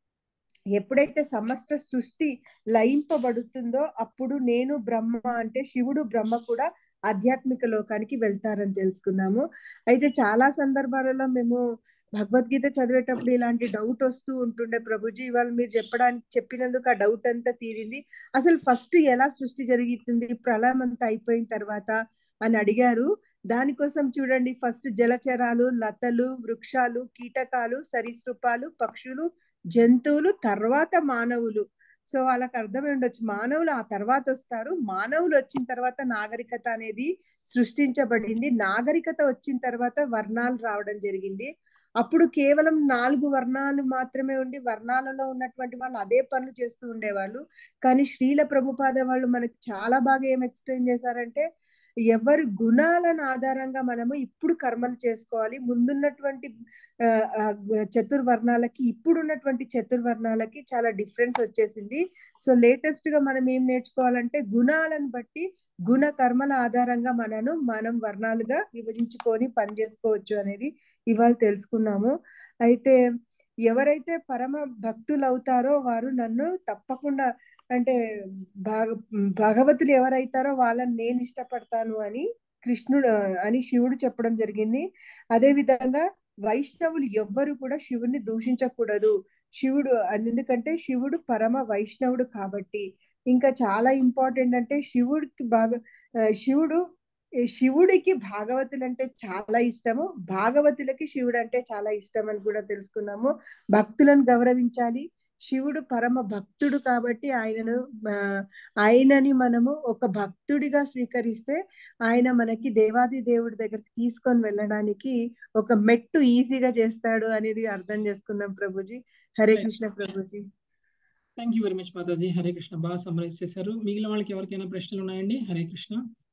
ఎప్పుడైతే సమస్త సృష్టి లయింపబడుతుందో అప్పుడు నేను బ్రహ్మ అంటే శివుడు బ్రహ్మ కూడా ఆధ్యాత్మిక లోకానికి వెళ్తారని తెలుసుకున్నాము అయితే చాలా సందర్భాలలో మేము భగవద్గీత చదివేటప్పుడు ఇలాంటి డౌట్ వస్తూ ఉంటుండే ప్రభుజీ ఇవాళ మీరు చెప్పడానికి చెప్పినందుకు ఆ డౌట్ అంతా తీరింది అసలు ఫస్ట్ ఎలా సృష్టి జరుగుతుంది ప్రళయం అంతా అయిపోయిన తర్వాత అని అడిగారు దానికోసం చూడండి ఫస్ట్ జలచరాలు లతలు వృక్షాలు కీటకాలు సరీసృపాలు పక్షులు జంతువులు తర్వాత మానవులు సో వాళ్ళకి అర్థమై ఉండొచ్చు మానవులు ఆ తర్వాత వస్తారు మానవులు వచ్చిన తర్వాత నాగరికత అనేది సృష్టించబడింది నాగరికత వచ్చిన తర్వాత వర్ణాలు రావడం జరిగింది అప్పుడు కేవలం నాలుగు వర్ణాలు మాత్రమే ఉండి వర్ణాలలో ఉన్నటువంటి వాళ్ళు అదే పనులు చేస్తూ ఉండేవాళ్ళు కానీ శ్రీల ప్రభుపాద వాళ్ళు మనకి చాలా బాగా ఏం ఎక్స్ప్లెయిన్ చేశారంటే ఎవరి గుణాలను ఆధారంగా మనము ఇప్పుడు కర్మలు చేసుకోవాలి ముందున్నటువంటి ఆ, ఆ, చతుర్వర్ణాలకి ఇప్పుడు ఉన్నటువంటి చతుర్వర్ణాలకి చాలా డిఫరెన్స్ వచ్చేసింది సో లేటెస్ట్ గా మనం ఏం నేర్చుకోవాలంటే గుణాలను బట్టి గుణ కర్మల ఆధారంగా మనను మనం వర్ణాలుగా విభజించుకొని పని చేసుకోవచ్చు అనేది ఇవాళ తెలుసుకున్నాము అయితే ఎవరైతే పరమ భక్తులు అవుతారో వారు నన్ను తప్పకుండా అంటే భాగ భగవతులు ఎవరైతారో వాళ్ళని నేను ఇష్టపడతాను అని కృష్ణుడు అని శివుడు చెప్పడం జరిగింది అదే విధంగా వైష్ణవులు ఎవ్వరు కూడా శివుణ్ణి దూషించకూడదు శివుడు ఎందుకంటే శివుడు పరమ వైష్ణవుడు కాబట్టి ఇంకా చాలా ఇంపార్టెంట్ అంటే శివుడికి బాగా ఆ, శివుడు శివుడికి భాగవతులు అంటే చాలా ఇష్టము భాగవతులకి శివుడు అంటే చాలా ఇష్టం అని కూడా తెలుసుకున్నాము భక్తులను గౌరవించాలి శివుడు పరమ భక్తుడు కాబట్టి ఆయనను ఆ, ఆయనని మనము ఒక భక్తుడిగా స్వీకరిస్తే ఆయన మనకి దేవాది దేవుడి దగ్గరికి తీసుకొని వెళ్ళడానికి ఒక మెట్టు ఈజీగా చేస్తాడు అనేది అర్థం చేసుకున్నాం ప్రభుజీ హరే కృష్ణ ప్రభుజీ థ్యాంక్ యూ వెరీ మచ్ మాతాజీ హరే కృష్ణ బాగా సమరైజ్ చేశారు మిగిలిన వాళ్ళకి ఎవరికైనా ప్రశ్నలు ఉన్నాయండి హరే కృష్ణ